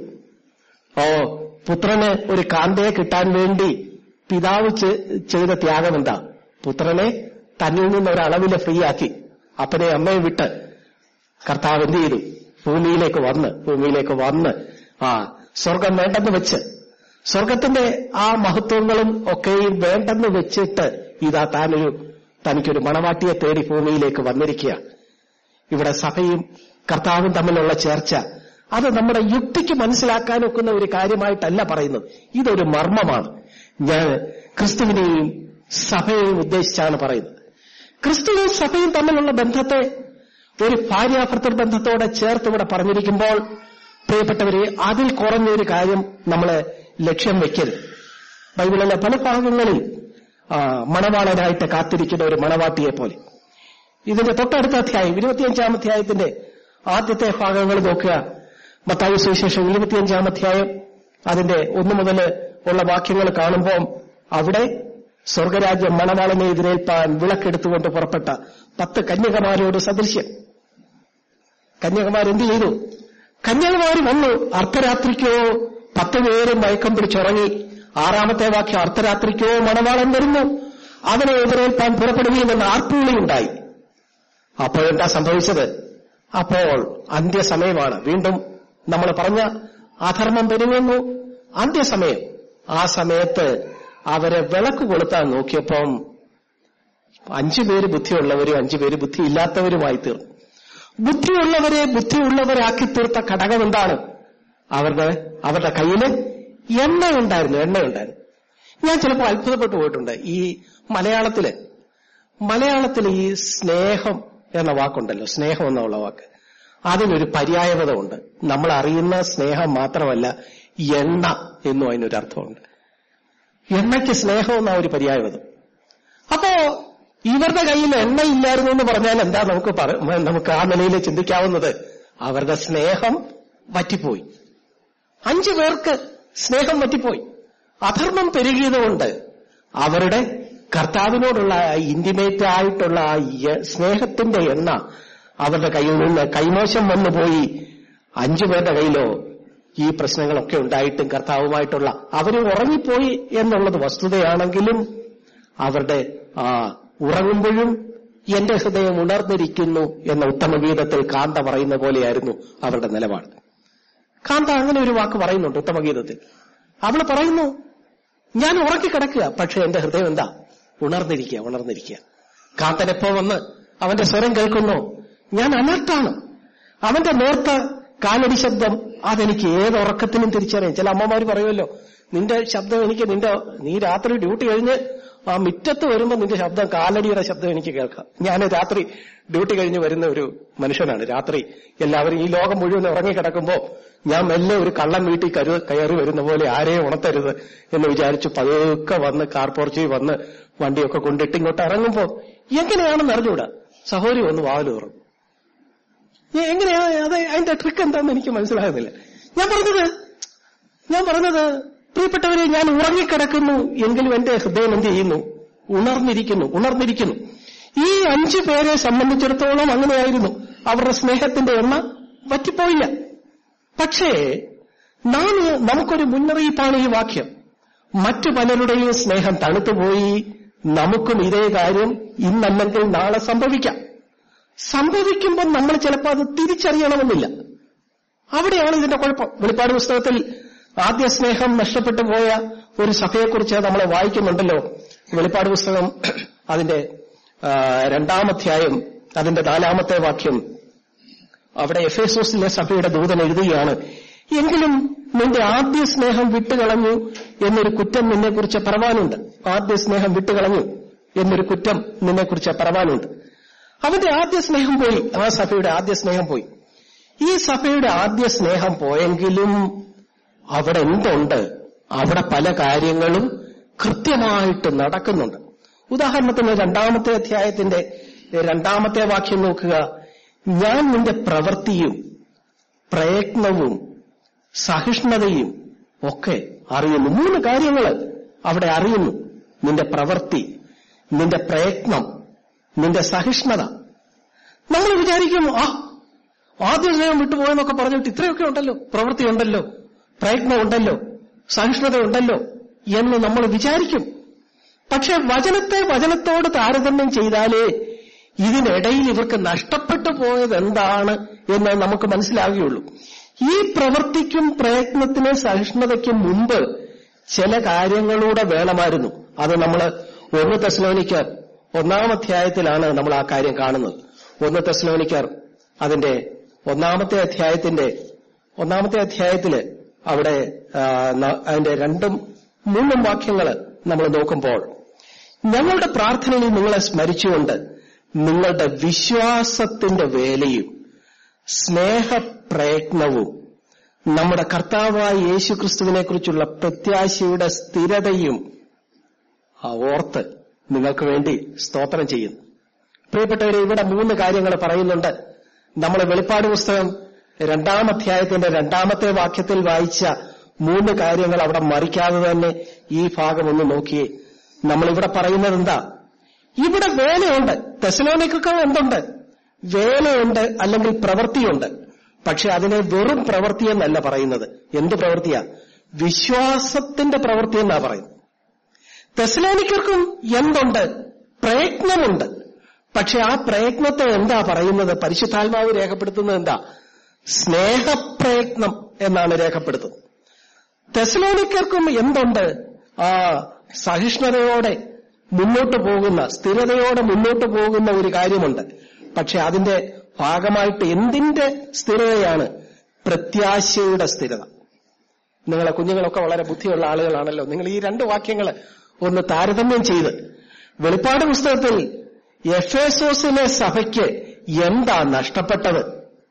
ഓ പുത്രന് ഒരു കാന്തയെ കിട്ടാൻ വേണ്ടി പിതാവ് ചെ- ചെയ്ത ത്യാഗം എന്താ പുത്രനെ തന്നിൽ നിന്ന് ഒരളവില് ഫ്രീ ആക്കി അപ്പനെ അമ്മയെ വിട്ട് കർത്താവ് എന്ത് ചെയ്തു ഭൂമിയിലേക്ക് വന്ന് ഭൂമിയിലേക്ക് വന്ന് ആ സ്വർഗം വേണ്ടെന്ന് വെച്ച് സ്വർഗത്തിന്റെ ആ മഹത്വങ്ങളും ഒക്കെയും വേണ്ടെന്ന് വെച്ചിട്ട് ഇതാ താനൊരു തനിക്കൊരു മണവാട്ടിയെ തേടി ഭൂമിയിലേക്ക് വന്നിരിക്കുക ഇവിടെ സഭയും കർത്താവും തമ്മിലുള്ള ചേർച്ച അത് നമ്മുടെ യുക്തിക്ക് മനസ്സിലാക്കാൻ ഒക്കുന്ന ഒരു കാര്യമായിട്ടല്ല പറയുന്നത് ഇതൊരു മർമ്മമാണ് ഞാൻ ക്രിസ്തുവിനെയും സഭയെയും ഉദ്ദേശിച്ചാണ് പറയുന്നത് ക്രിസ്തുവും സഭയും തമ്മിലുള്ള ബന്ധത്തെ ഒരു ഭാര്യാഭർത്തൃ ബന്ധത്തോടെ ചേർത്ത് ഇവിടെ പറഞ്ഞിരിക്കുമ്പോൾ പ്രിയപ്പെട്ടവരെ അതിൽ കുറഞ്ഞൊരു കാര്യം നമ്മൾ ലക്ഷ്യം വെക്കരുത് ബൈബിളിലെ പല ഭാഗങ്ങളിൽ ആ, മണവാളനായിട്ട് കാത്തിരിക്കുന്ന ഒരു മണവാട്ടിയെ പോലെ ഇതിന്റെ തൊട്ടടുത്ത അധ്യായം ഇരുപത്തിയഞ്ചാം അധ്യായത്തിന്റെ ആദ്യത്തെ ഭാഗങ്ങൾ നോക്കുക മത്തായ സുവിശേഷം ഇരുപത്തിയഞ്ചാം അധ്യായം അതിന്റെ ഒന്നു മുതൽ ഉള്ള വാക്യങ്ങൾ കാണുമ്പോൾ അവിടെ സ്വർഗരാജ്യം മണവാളനെ എതിരേൽപ്പാൻ വിളക്കെടുത്തുകൊണ്ട് പുറപ്പെട്ട പത്ത് കന്യകമാരോട് സദൃശ്യം കന്യകമാരെന്ത് ചെയ്തു കന്യകമാര് വന്നു അർദ്ധരാത്രിക്കോ പത്ത് പേരും മയക്കം പിടിച്ചുറങ്ങി ആറാമത്തെ വാക്യം അർദ്ധരാത്രിക്കോ മണവാളൻ വരുന്നു അവനെ എതിരേൽപ്പാൻ പുറപ്പെടുകയുമെന്ന് ആർപ്പുവിളി ഉണ്ടായി അപ്പോഴെന്താ സംഭവിച്ചത് അപ്പോൾ അന്ത്യസമയമാണ് വീണ്ടും നമ്മൾ പറഞ്ഞ അധർമ്മം പെരുങ്ങുന്നു അന്ത്യസമയം ആ സമയത്ത് അവരെ വിളക്ക് കൊളുത്താൻ നോക്കിയപ്പം അഞ്ചു പേര് ബുദ്ധിയുള്ളവരും അഞ്ചു പേര് ബുദ്ധിയില്ലാത്തവരുമായി തീർന്നു ബുദ്ധിയുള്ളവരെ ബുദ്ധിയുള്ളവരാക്കി തീർത്ത ഘടകം എന്താണ് അവരുടെ അവരുടെ കയ്യില് എണ്ണ ഉണ്ടായിരുന്നു എണ്ണ ഉണ്ടായിരുന്നു ഞാൻ ചിലപ്പോൾ അത്ഭുതപ്പെട്ടു പോയിട്ടുണ്ട് ഈ മലയാളത്തില് മലയാളത്തിൽ ഈ സ്നേഹം എന്ന വാക്കുണ്ടല്ലോ സ്നേഹം എന്നുള്ള വാക്ക് അതിനൊരു പര്യായപദമുണ്ട് നമ്മൾ അറിയുന്ന സ്നേഹം മാത്രമല്ല എണ്ണ എന്നും അതിനൊരു അർത്ഥമുണ്ട് എണ്ണയ്ക്ക് സ്നേഹം എന്ന ഒരു പര്യായപദം അപ്പോ ഇവരുടെ കയ്യിൽ എണ്ണയില്ലായിരുന്നു എന്ന് പറഞ്ഞാൽ എന്താ നമുക്ക് പറ- നമുക്ക് ആ നിലയിൽ ചിന്തിക്കാവുന്നത് അവരുടെ സ്നേഹം വറ്റിപ്പോയി അഞ്ചു പേർക്ക് സ്നേഹം വറ്റിപ്പോയി അധർമ്മം പെരുകിയതുകൊണ്ട് അവരുടെ കർത്താവിനോടുള്ള ഇന്റിമേറ്റ് ആയിട്ടുള്ള ആ യ- സ്നേഹത്തിന്റെ എണ്ണ അവരുടെ കയ്യിൽ നിന്ന് കൈമോശം വന്നുപോയി അഞ്ചു പേരുടെ കയ്യിലോ ഈ പ്രശ്നങ്ങളൊക്കെ ഉണ്ടായിട്ടും കർത്താവുമായിട്ടുള്ള അവർ ഉറങ്ങിപ്പോയി എന്നുള്ളത് വസ്തുതയാണെങ്കിലും അവരുടെ ആ ഉറങ്ങുമ്പോഴും എന്റെ ഹൃദയം ഉണർന്നിരിക്കുന്നു എന്ന ഉത്തമഗീതത്തിൽ കാന്ത പറയുന്ന പോലെയായിരുന്നു അവരുടെ നിലപാട് കാന്ത അങ്ങനെ ഒരു വാക്ക് പറയുന്നുണ്ട് ഉത്തമഗീതത്തിൽ അവൾ പറയുന്നു ഞാൻ ഉറക്കിക്കിടക്കുക പക്ഷെ എന്റെ ഹൃദയം എന്താ ഉണർന്നിരിക്കുക ഉണർന്നിരിക്കുക കാന്തൻ എപ്പോ വന്ന് അവന്റെ സ്വരം കേൾക്കുന്നു ഞാൻ അലർട്ടാണ് അവന്റെ നേർത്ത കാലടി ശബ്ദം അതെനിക്ക് ഏത് ഉറക്കത്തിനും തിരിച്ചറിയാം ചില അമ്മമാര് പറയുമല്ലോ നിന്റെ ശബ്ദം എനിക്ക് നിന്റെ നീ രാത്രി ഡ്യൂട്ടി കഴിഞ്ഞ് ആ മുറ്റത്ത് വരുമ്പോ നിന്റെ ശബ്ദം കാലടിയുടെ ശബ്ദം എനിക്ക് കേൾക്കാം ഞാൻ രാത്രി ഡ്യൂട്ടി കഴിഞ്ഞ് വരുന്ന ഒരു മനുഷ്യനാണ് രാത്രി എല്ലാവരും ഈ ലോകം മുഴുവൻ ഉറങ്ങിക്കിടക്കുമ്പോ ഞാൻ മെല്ലെ ഒരു കള്ളം വീട്ടിൽ കരു കയറി വരുന്ന പോലെ ആരെയും ഉണർത്തരുത് എന്ന് വിചാരിച്ചു പതുക്കെ വന്ന് കാർ പോർച്ചിൽ വന്ന് വണ്ടിയൊക്കെ കൊണ്ടിട്ട് ഇങ്ങോട്ട് ഇറങ്ങുമ്പോ എങ്ങനെയാണെന്ന് അറിഞ്ഞൂടാ സഹോദരി ഒന്ന് വാതിൽ തുറന്നു ഞാൻ എങ്ങനെയാ അത് അതിന്റെ ട്രിക്ക് എന്താണെന്ന് എനിക്ക് മനസ്സിലാകുന്നില്ല ഞാൻ പറഞ്ഞത് ഞാൻ പറഞ്ഞത് പ്രിയപ്പെട്ടവരെ ഞാൻ ഉറങ്ങിക്കിടക്കുന്നു എങ്കിലും എന്റെ ഹൃദയം എന്ത് ചെയ്യുന്നു ഉണർന്നിരിക്കുന്നു ഉണർന്നിരിക്കുന്നു ഈ അഞ്ചു പേരെ സംബന്ധിച്ചിടത്തോളം അങ്ങനെയായിരുന്നു അവരുടെ സ്നേഹത്തിന്റെ എണ്ണ വറ്റിപ്പോയില്ല പക്ഷേ നാം നമുക്കൊരു മുന്നറിയിപ്പാണ് ഈ വാക്യം മറ്റു പലരുടെയും സ്നേഹം തണുത്തുപോയി നമുക്കും ഇതേ കാര്യം ഇന്നല്ലെങ്കിൽ നാളെ സംഭവിക്കാം സംഭവിക്കുമ്പോൾ നമ്മൾ ചിലപ്പോൾ അത് തിരിച്ചറിയണമെന്നില്ല അവിടെയാണ് ഇതിന്റെ കുഴപ്പം വെളിപ്പാട് പുസ്തകത്തിൽ ആദ്യ സ്നേഹം നഷ്ടപ്പെട്ടു പോയ ഒരു സഭയെക്കുറിച്ച് നമ്മൾ വായിക്കുന്നുണ്ടല്ലോ വെളിപ്പാട് പുസ്തകം അതിന്റെ ആ, രണ്ടാമധ്യായം അതിന്റെ നാലാമത്തെ വാക്യം അവിടെ എഫേസോസിലെ സഭയുടെ ദൂതൻ എഴുതുകയാണ് എങ്കിലും നിന്റെ ആദ്യ സ്നേഹം വിട്ടുകളഞ്ഞു എന്നൊരു കുറ്റം നിന്നെക്കുറിച്ച് പറവാനുണ്ട് ആദ്യ സ്നേഹം വിട്ടുകളഞ്ഞു എന്നൊരു കുറ്റം നിന്നെക്കുറിച്ച് പറവാനുണ്ട് അവന്റെ ആദ്യ സ്നേഹം പോയി ആ സഭയുടെ ആദ്യ സ്നേഹം പോയി ഈ സഭയുടെ ആദ്യ സ്നേഹം പോയെങ്കിലും അവിടെ എന്തുണ്ട് അവിടെ പല കാര്യങ്ങളും കൃത്യമായിട്ട് നടക്കുന്നുണ്ട് ഉദാഹരണത്തിന് രണ്ടാമത്തെ അധ്യായത്തിന്റെ രണ്ടാമത്തെ വാക്യം നോക്കുക ഞാൻ നിന്റെ പ്രവൃത്തിയും പ്രയത്നവും സഹിഷ്ണുതയും ഒക്കെ അറിയുന്നു മൂന്ന് കാര്യങ്ങൾ അവിടെ അറിയുന്നു നിന്റെ പ്രവൃത്തി നിന്റെ പ്രയത്നം നിന്റെ സഹിഷ്ണുത നമ്മൾ വിചാരിക്കും ആ ആദ്യ സ്നേഹം വിട്ടുപോയെന്നൊക്കെ പറഞ്ഞിട്ട് ഇത്രയൊക്കെ ഉണ്ടല്ലോ പ്രവൃത്തി ഉണ്ടല്ലോ പ്രയത്നം ഉണ്ടല്ലോ സഹിഷ്ണുത ഉണ്ടല്ലോ എന്ന് നമ്മൾ വിചാരിക്കും പക്ഷെ വചനത്തെ വചനത്തോട് താരതമ്യം ചെയ്താലേ ഇതിനിടയിൽ ഇവർക്ക് നഷ്ടപ്പെട്ടു പോയത് എന്താണ് എന്ന് നമുക്ക് മനസ്സിലാകുകയുള്ളൂ ഈ പ്രവൃത്തിക്കും പ്രയത്നത്തിനും സഹിഷ്ണുതയ്ക്കും മുമ്പ് ചില കാര്യങ്ങളൂടെ വേണമായിരുന്നു അത് നമ്മൾ ഒന്ന് തെസ്ലോനിക്കർ ഒന്നാം അധ്യായത്തിലാണ് നമ്മൾ ആ കാര്യം കാണുന്നത് ഒന്ന് തെസ്ലോനിക്കർ അതിന്റെ ഒന്നാമത്തെ അധ്യായത്തിന്റെ ഒന്നാമത്തെ അധ്യായത്തില് അവിടെ ആ, ന- അതിന്റെ രണ്ടും മൂന്നും വാക്യങ്ങൾ നമ്മൾ നോക്കുമ്പോൾ ഞങ്ങളുടെ പ്രാർത്ഥനയിൽ നിങ്ങളെ സ്മരിച്ചുകൊണ്ട് നിങ്ങളുടെ വിശ്വാസത്തിന്റെ വേലയും സ്നേഹപ്രയത്നവും നമ്മുടെ കർത്താവായ യേശുക്രിസ്തുവിനെ കുറിച്ചുള്ള പ്രത്യാശയുടെ സ്ഥിരതയും ആ ഓർത്ത് നിങ്ങൾക്ക് വേണ്ടി സ്തോത്രം ചെയ്യുന്നു പ്രിയപ്പെട്ടവരെ ഇവിടെ മൂന്ന് കാര്യങ്ങൾ പറയുന്നുണ്ട് നമ്മൾ വെളിപ്പാട് പുസ്തകം രണ്ടാം അധ്യായത്തിന്റെ രണ്ടാമത്തെ വാക്യത്തിൽ വായിച്ച മൂന്ന് കാര്യങ്ങൾ അവിടെ മറിക്കാതെ തന്നെ ഈ ഭാഗം ഒന്ന് നോക്കിയേ നമ്മൾ ഇവിടെ പറയുന്നത് എന്താ ഇവിടെ വേലയുണ്ട് തെസലോനിക്കൊക്കെ എന്തുണ്ട് വേലയുണ്ട് അല്ലെങ്കിൽ പ്രവൃത്തിയുണ്ട് പക്ഷെ അതിനെ വെറും പ്രവൃത്തി എന്നല്ല പറയുന്നത് എന്ത് പ്രവൃത്തിയാ വിശ്വാസത്തിന്റെ പ്രവൃത്തി എന്നാ പറയുന്നത് തെസലോനിക്കർക്കും എന്തുണ്ട് പ്രയത്നമുണ്ട് പക്ഷെ ആ പ്രയത്നത്തെ എന്താ പറയുന്നത് പരിശുദ്ധാത്മാവ് രേഖപ്പെടുത്തുന്നത് എന്താ സ്നേഹപ്രയത്നം എന്നാണ് രേഖപ്പെടുത്തുന്നത് തെസലോനിക്കർക്കും എന്തുണ്ട് ആ സഹിഷ്ണുതയോടെ മുന്നോട്ട് പോകുന്ന സ്ഥിരതയോടെ മുന്നോട്ട് പോകുന്ന ഒരു കാര്യമുണ്ട് പക്ഷെ അതിന്റെ ഭാഗമായിട്ട് എന്തിന്റെ സ്ഥിരതയാണ് പ്രത്യാശയുടെ സ്ഥിരത നിങ്ങളെ കുഞ്ഞുങ്ങളൊക്കെ വളരെ ബുദ്ധിയുള്ള ആളുകളാണല്ലോ നിങ്ങൾ ഈ രണ്ട് വാക്യങ്ങൾ ഒന്ന് താരതമ്യം ചെയ്ത് വെളിപ്പാട് പുസ്തകത്തിൽ എഫേസോസിലെ സഭയ്ക്ക് എന്താ നഷ്ടപ്പെട്ടത്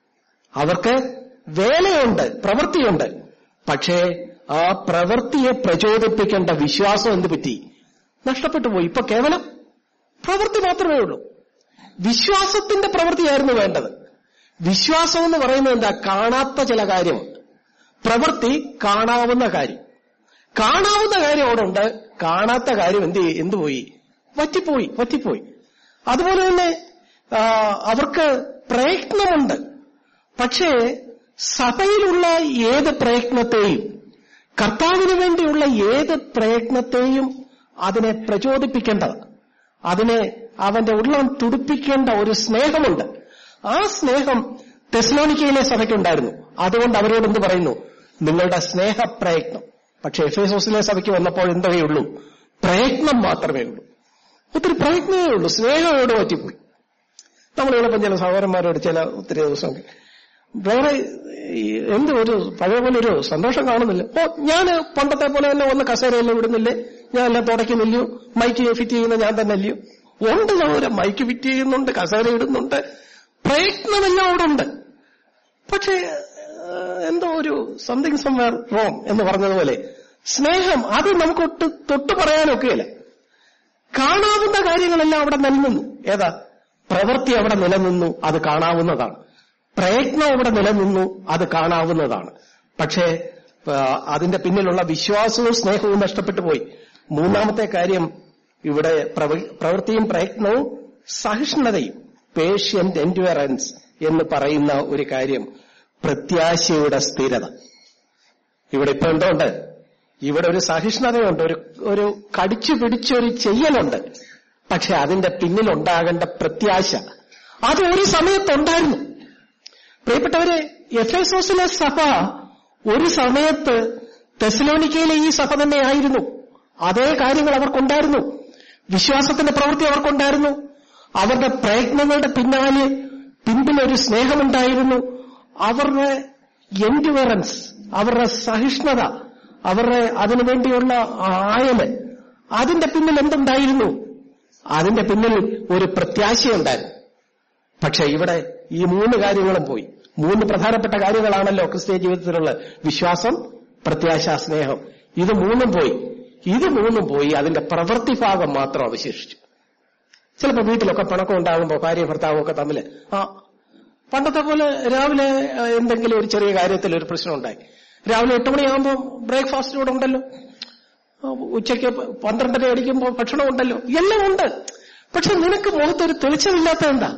അവർക്ക് വേലയുണ്ട് പ്രവൃത്തിയുണ്ട് പക്ഷേ ആ പ്രവൃത്തിയെ പ്രചോദിപ്പിക്കേണ്ട വിശ്വാസം എന്ത് പറ്റി നഷ്ടപ്പെട്ടു പോയി ഇപ്പൊ കേവലം പ്രവൃത്തി മാത്രമേ ഉള്ളൂ വിശ്വാസത്തിന്റെ പ്രവൃത്തിയായിരുന്നു വേണ്ടത് വിശ്വാസം എന്ന് പറയുന്നത് എന്താ കാണാത്ത ചില കാര്യമുണ്ട് പ്രവൃത്തി കാണാവുന്ന കാര്യം കാണാവുന്ന കാര്യം അവിടെ ഉണ്ട് കാണാത്ത കാര്യം എന്ത് ചെയ്യ- എന്ത് പോയി വറ്റിപ്പോയി വറ്റിപ്പോയി അതുപോലെ തന്നെ ആ, അവർക്ക് പ്രയത്നമുണ്ട് പക്ഷേ സഭയിലുള്ള ഏത് പ്രയത്നത്തെയും കർത്താവിന് വേണ്ടിയുള്ള ഏത് പ്രയത്നത്തെയും അതിനെ പ്രചോദിപ്പിക്കേണ്ടത് അതിനെ അവന്റെ ഉള്ളം തുടിപ്പിക്കേണ്ട ഒരു സ്നേഹമുണ്ട് ആ സ്നേഹം തെസ്ലോനിക്കയിലെ സഭയ്ക്കുണ്ടായിരുന്നു അതുകൊണ്ട് അവരോട് എന്ത് പറയുന്നു നിങ്ങളുടെ സ്നേഹപ്രയത്നം പക്ഷെ എഫേസോസിലെ സഭയ്ക്ക് വന്നപ്പോൾ എന്തേ ഉള്ളൂ പ്രയത്നം മാത്രമേ ഉള്ളൂ ഒത്തിരി പ്രയത്നമേ ഉള്ളൂ സ്നേഹമോട് പറ്റിപ്പോയി നമ്മളിവിടെ ചില സഹോദരന്മാരോട് ചില ഒത്തിരി ദിവസം വേറെ ഈ എന്ത് ഒരു പഴയ പോലെ ഒരു സന്തോഷം കാണുന്നില്ല ഓ ഞാൻ പണ്ടത്തെ പോലെ തന്നെ ഒന്ന് കസേരയെല്ലാം വിടുന്നില്ലേ ഞാൻ എല്ലാം തുടക്കുന്നില്ലയോ മൈക്ക് ഫിറ്റ് ചെയ്യുന്ന ഞാൻ തന്നെ അല്ലയോ ഉണ്ട് സഹോദരൻ മൈക്ക് ഫിറ്റ് ചെയ്യുന്നുണ്ട് കസേര ഇടുന്നുണ്ട് പ്രയത്നമെല്ലാം അവിടെ ഉണ്ട് പക്ഷേ ഏഹ്, എന്തോ ഒരു സംതിങ് സംവെയർ റോങ് എന്ന് പറഞ്ഞതുപോലെ സ്നേഹം അത് നമുക്ക് ഒട്ട് തൊട്ട് പറയാനൊക്കെയല്ല കാണാവുന്ന കാര്യങ്ങളെല്ലാം അവിടെ നിലനിന്നു ഏതാ പ്രവൃത്തി അവിടെ നിലനിന്നു അത് കാണാവുന്നതാണ് പ്രയത്നം അവിടെ നിലനിന്നു അത് കാണാവുന്നതാണ് പക്ഷേ ആ, അതിന്റെ പിന്നിലുള്ള വിശ്വാസവും സ്നേഹവും നഷ്ടപ്പെട്ടു പോയി മൂന്നാമത്തെ കാര്യം ഇവിടെ പ്രവ- പ്രവൃത്തിയും പ്രയത്നവും സഹിഷ്ണുതയും പേഷ്യന്റ് എൻഡ്യൂറൻസ് എന്ന് പറയുന്ന ഒരു കാര്യം പ്രത്യാശയുടെ സ്ഥിരത ഇവിടെ ഇപ്പൊ എന്തുണ്ട് ഇവിടെ ഒരു സഹിഷ്ണുതയുണ്ട് ഒരു ഒരു കടിച്ചു പിടിച്ചൊരു ചെയ്യലുണ്ട് പക്ഷെ അതിന്റെ പിന്നിലുണ്ടാകേണ്ട പ്രത്യാശ അത് ഒരു സമയത്തുണ്ടായിരുന്നു പ്രിയപ്പെട്ടവരെ എഫേസോസിലെ സഭ ഒരു സമയത്ത് തെസലോനിക്കയിലെ ഈ സഭ തന്നെയായിരുന്നു അതേ കാര്യങ്ങൾ അവർക്കുണ്ടായിരുന്നു വിശ്വാസത്തിന്റെ പ്രവൃത്തി അവർക്കുണ്ടായിരുന്നു അവരുടെ പ്രയത്നങ്ങളുടെ പിന്നാലെ പിൻപിലൊരു സ്നേഹമുണ്ടായിരുന്നു അവരുടെ എൻഡുവറൻസ് അവരുടെ സഹിഷ്ണുത അവരുടെ അതിനുവേണ്ടിയുള്ള ആയല് അതിന്റെ പിന്നിൽ എന്തുണ്ടായിരുന്നു അതിന്റെ പിന്നിൽ ഒരു പ്രത്യാശയുണ്ടായിരുന്നു പക്ഷെ ഇവിടെ ഈ മൂന്ന് കാര്യങ്ങളും പോയി മൂന്ന് പ്രധാനപ്പെട്ട കാര്യങ്ങളാണല്ലോ ക്രിസ്തീയ ജീവിതത്തിലുള്ള വിശ്വാസം പ്രത്യാശ സ്നേഹം ഇത് മൂന്നും പോയി ഇത് മൂന്നും പോയി അതിന്റെ പ്രവൃത്തി ഭാഗം മാത്രം അവശേഷിച്ചു ചിലപ്പോൾ വീട്ടിലൊക്കെ പിണക്കം ഉണ്ടാകുമ്പോൾ ഭാര്യ ഭർത്താവും ഒക്കെ തമ്മിൽ ആ പണ്ടത്തെ പോലെ രാവിലെ ആ, എന്തെങ്കിലും ഒരു ചെറിയ കാര്യത്തിൽ ഒരു പ്രശ്നം ഉണ്ടായി രാവിലെ എട്ട് മണിയാകുമ്പോൾ ബ്രേക്ക്ഫാസ്റ്റ് ഇവിടെ ഉണ്ടല്ലോ ആ, ഉച്ചയ്ക്ക് പ- പന്ത്രണ്ടര അടിക്കുമ്പോൾ ഭക്ഷണം ഉണ്ടല്ലോ എല്ലാം ഉണ്ട് പക്ഷെ നിനക്ക് മുഖത്തൊരു തെളിച്ചമില്ലാത്ത എന്താ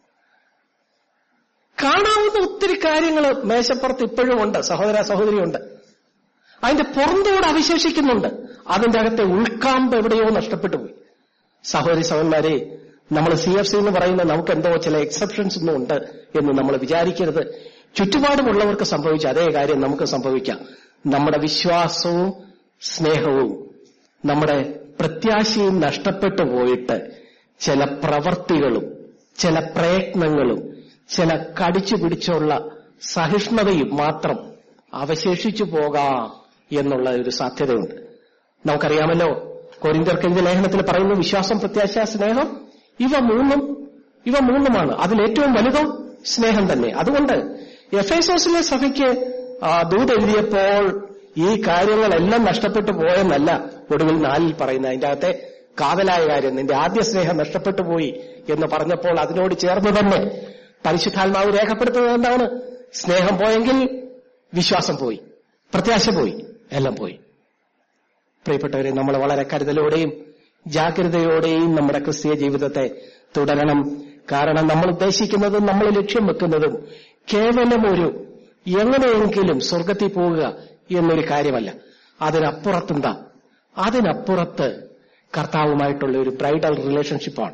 കാണാവുന്ന ഒത്തിരി കാര്യങ്ങൾ മേശപ്പുറത്ത് ഇപ്പോഴും ഉണ്ട് സഹോദര സഹോദരിയുണ്ട് അതിന്റെ പുറന്തോട് അവശേഷിക്കുന്നുണ്ട് അതിന്റെ അകത്തെ ഉൾക്കാമ്പ് എവിടെയോ നഷ്ടപ്പെട്ടു പോയി സഹോദരി സഹോദരന്മാരെ നമ്മൾ സി എഫ് സി എന്ന് പറയുന്ന നമുക്ക് എന്തോ ചില എക്സെപ്ഷൻസ് ഒന്നും ഉണ്ട് എന്ന് നമ്മൾ വിചാരിക്കരുത് ചുറ്റുപാടുമുള്ളവർക്ക് സംഭവിച്ച അതേ കാര്യം നമുക്ക് സംഭവിക്കാം നമ്മുടെ വിശ്വാസവും സ്നേഹവും നമ്മുടെ പ്രത്യാശയും നഷ്ടപ്പെട്ടു പോയിട്ട് ചില പ്രവർത്തികളും ചില പ്രയത്നങ്ങളും ചില കടിച്ചു പിടിച്ചുള്ള സഹിഷ്ണുതയും മാത്രം അവശേഷിച്ചു പോകാം എന്നുള്ള ഒരു സാധ്യതയുണ്ട് നമുക്കറിയാമല്ലോ കൊരിന്തർക്കെഞ്ച് ലേഖനത്തിൽ പറയുന്നു വിശ്വാസം പ്രത്യാശ സ്നേഹം ഇവ മൂന്നും ഇവ മൂന്നുമാണ് അതിലേറ്റവും വലുതും സ്നേഹം തന്നെ അതുകൊണ്ട് എഫേസോസിലെ സഭയ്ക്ക് ആ, ദൂത് എഴുതിയപ്പോൾ ഈ കാര്യങ്ങളെല്ലാം നഷ്ടപ്പെട്ടു പോയെന്നല്ല ഒടുവിൽ നാലിൽ പറയുന്നത് അതിന്റെ അകത്തെ കാതലായ കാര്യം നിന്റെ ആദ്യ സ്നേഹം നഷ്ടപ്പെട്ടു പോയി എന്ന് പറഞ്ഞപ്പോൾ അതിനോട് ചേർന്ന് തന്നെ പരിശുദ്ധാത്മാവ് രേഖപ്പെടുത്തുന്നത് എന്താണ് സ്നേഹം പോയെങ്കിൽ വിശ്വാസം പോയി പ്രത്യാശ പോയി എല്ലാം പോയി പ്രിയപ്പെട്ടവരെ നമ്മൾ വളരെ കരുതലോടെയും ജാഗ്രതയോടെയും നമ്മുടെ ക്രിസ്തീയ ജീവിതത്തെ തുടരണം കാരണം നമ്മൾ ഉദ്ദേശിക്കുന്നതും നമ്മൾ ലക്ഷ്യം വെക്കുന്നതും കേവലം ഒരു എങ്ങനെയെങ്കിലും സ്വർഗത്തിൽ പോവുക എന്നൊരു കാര്യമല്ല അതിനപ്പുറത്തെന്താ അതിനപ്പുറത്ത് കർത്താവുമായിട്ടുള്ള ഒരു ബ്രൈഡൽ റിലേഷൻഷിപ്പാണ്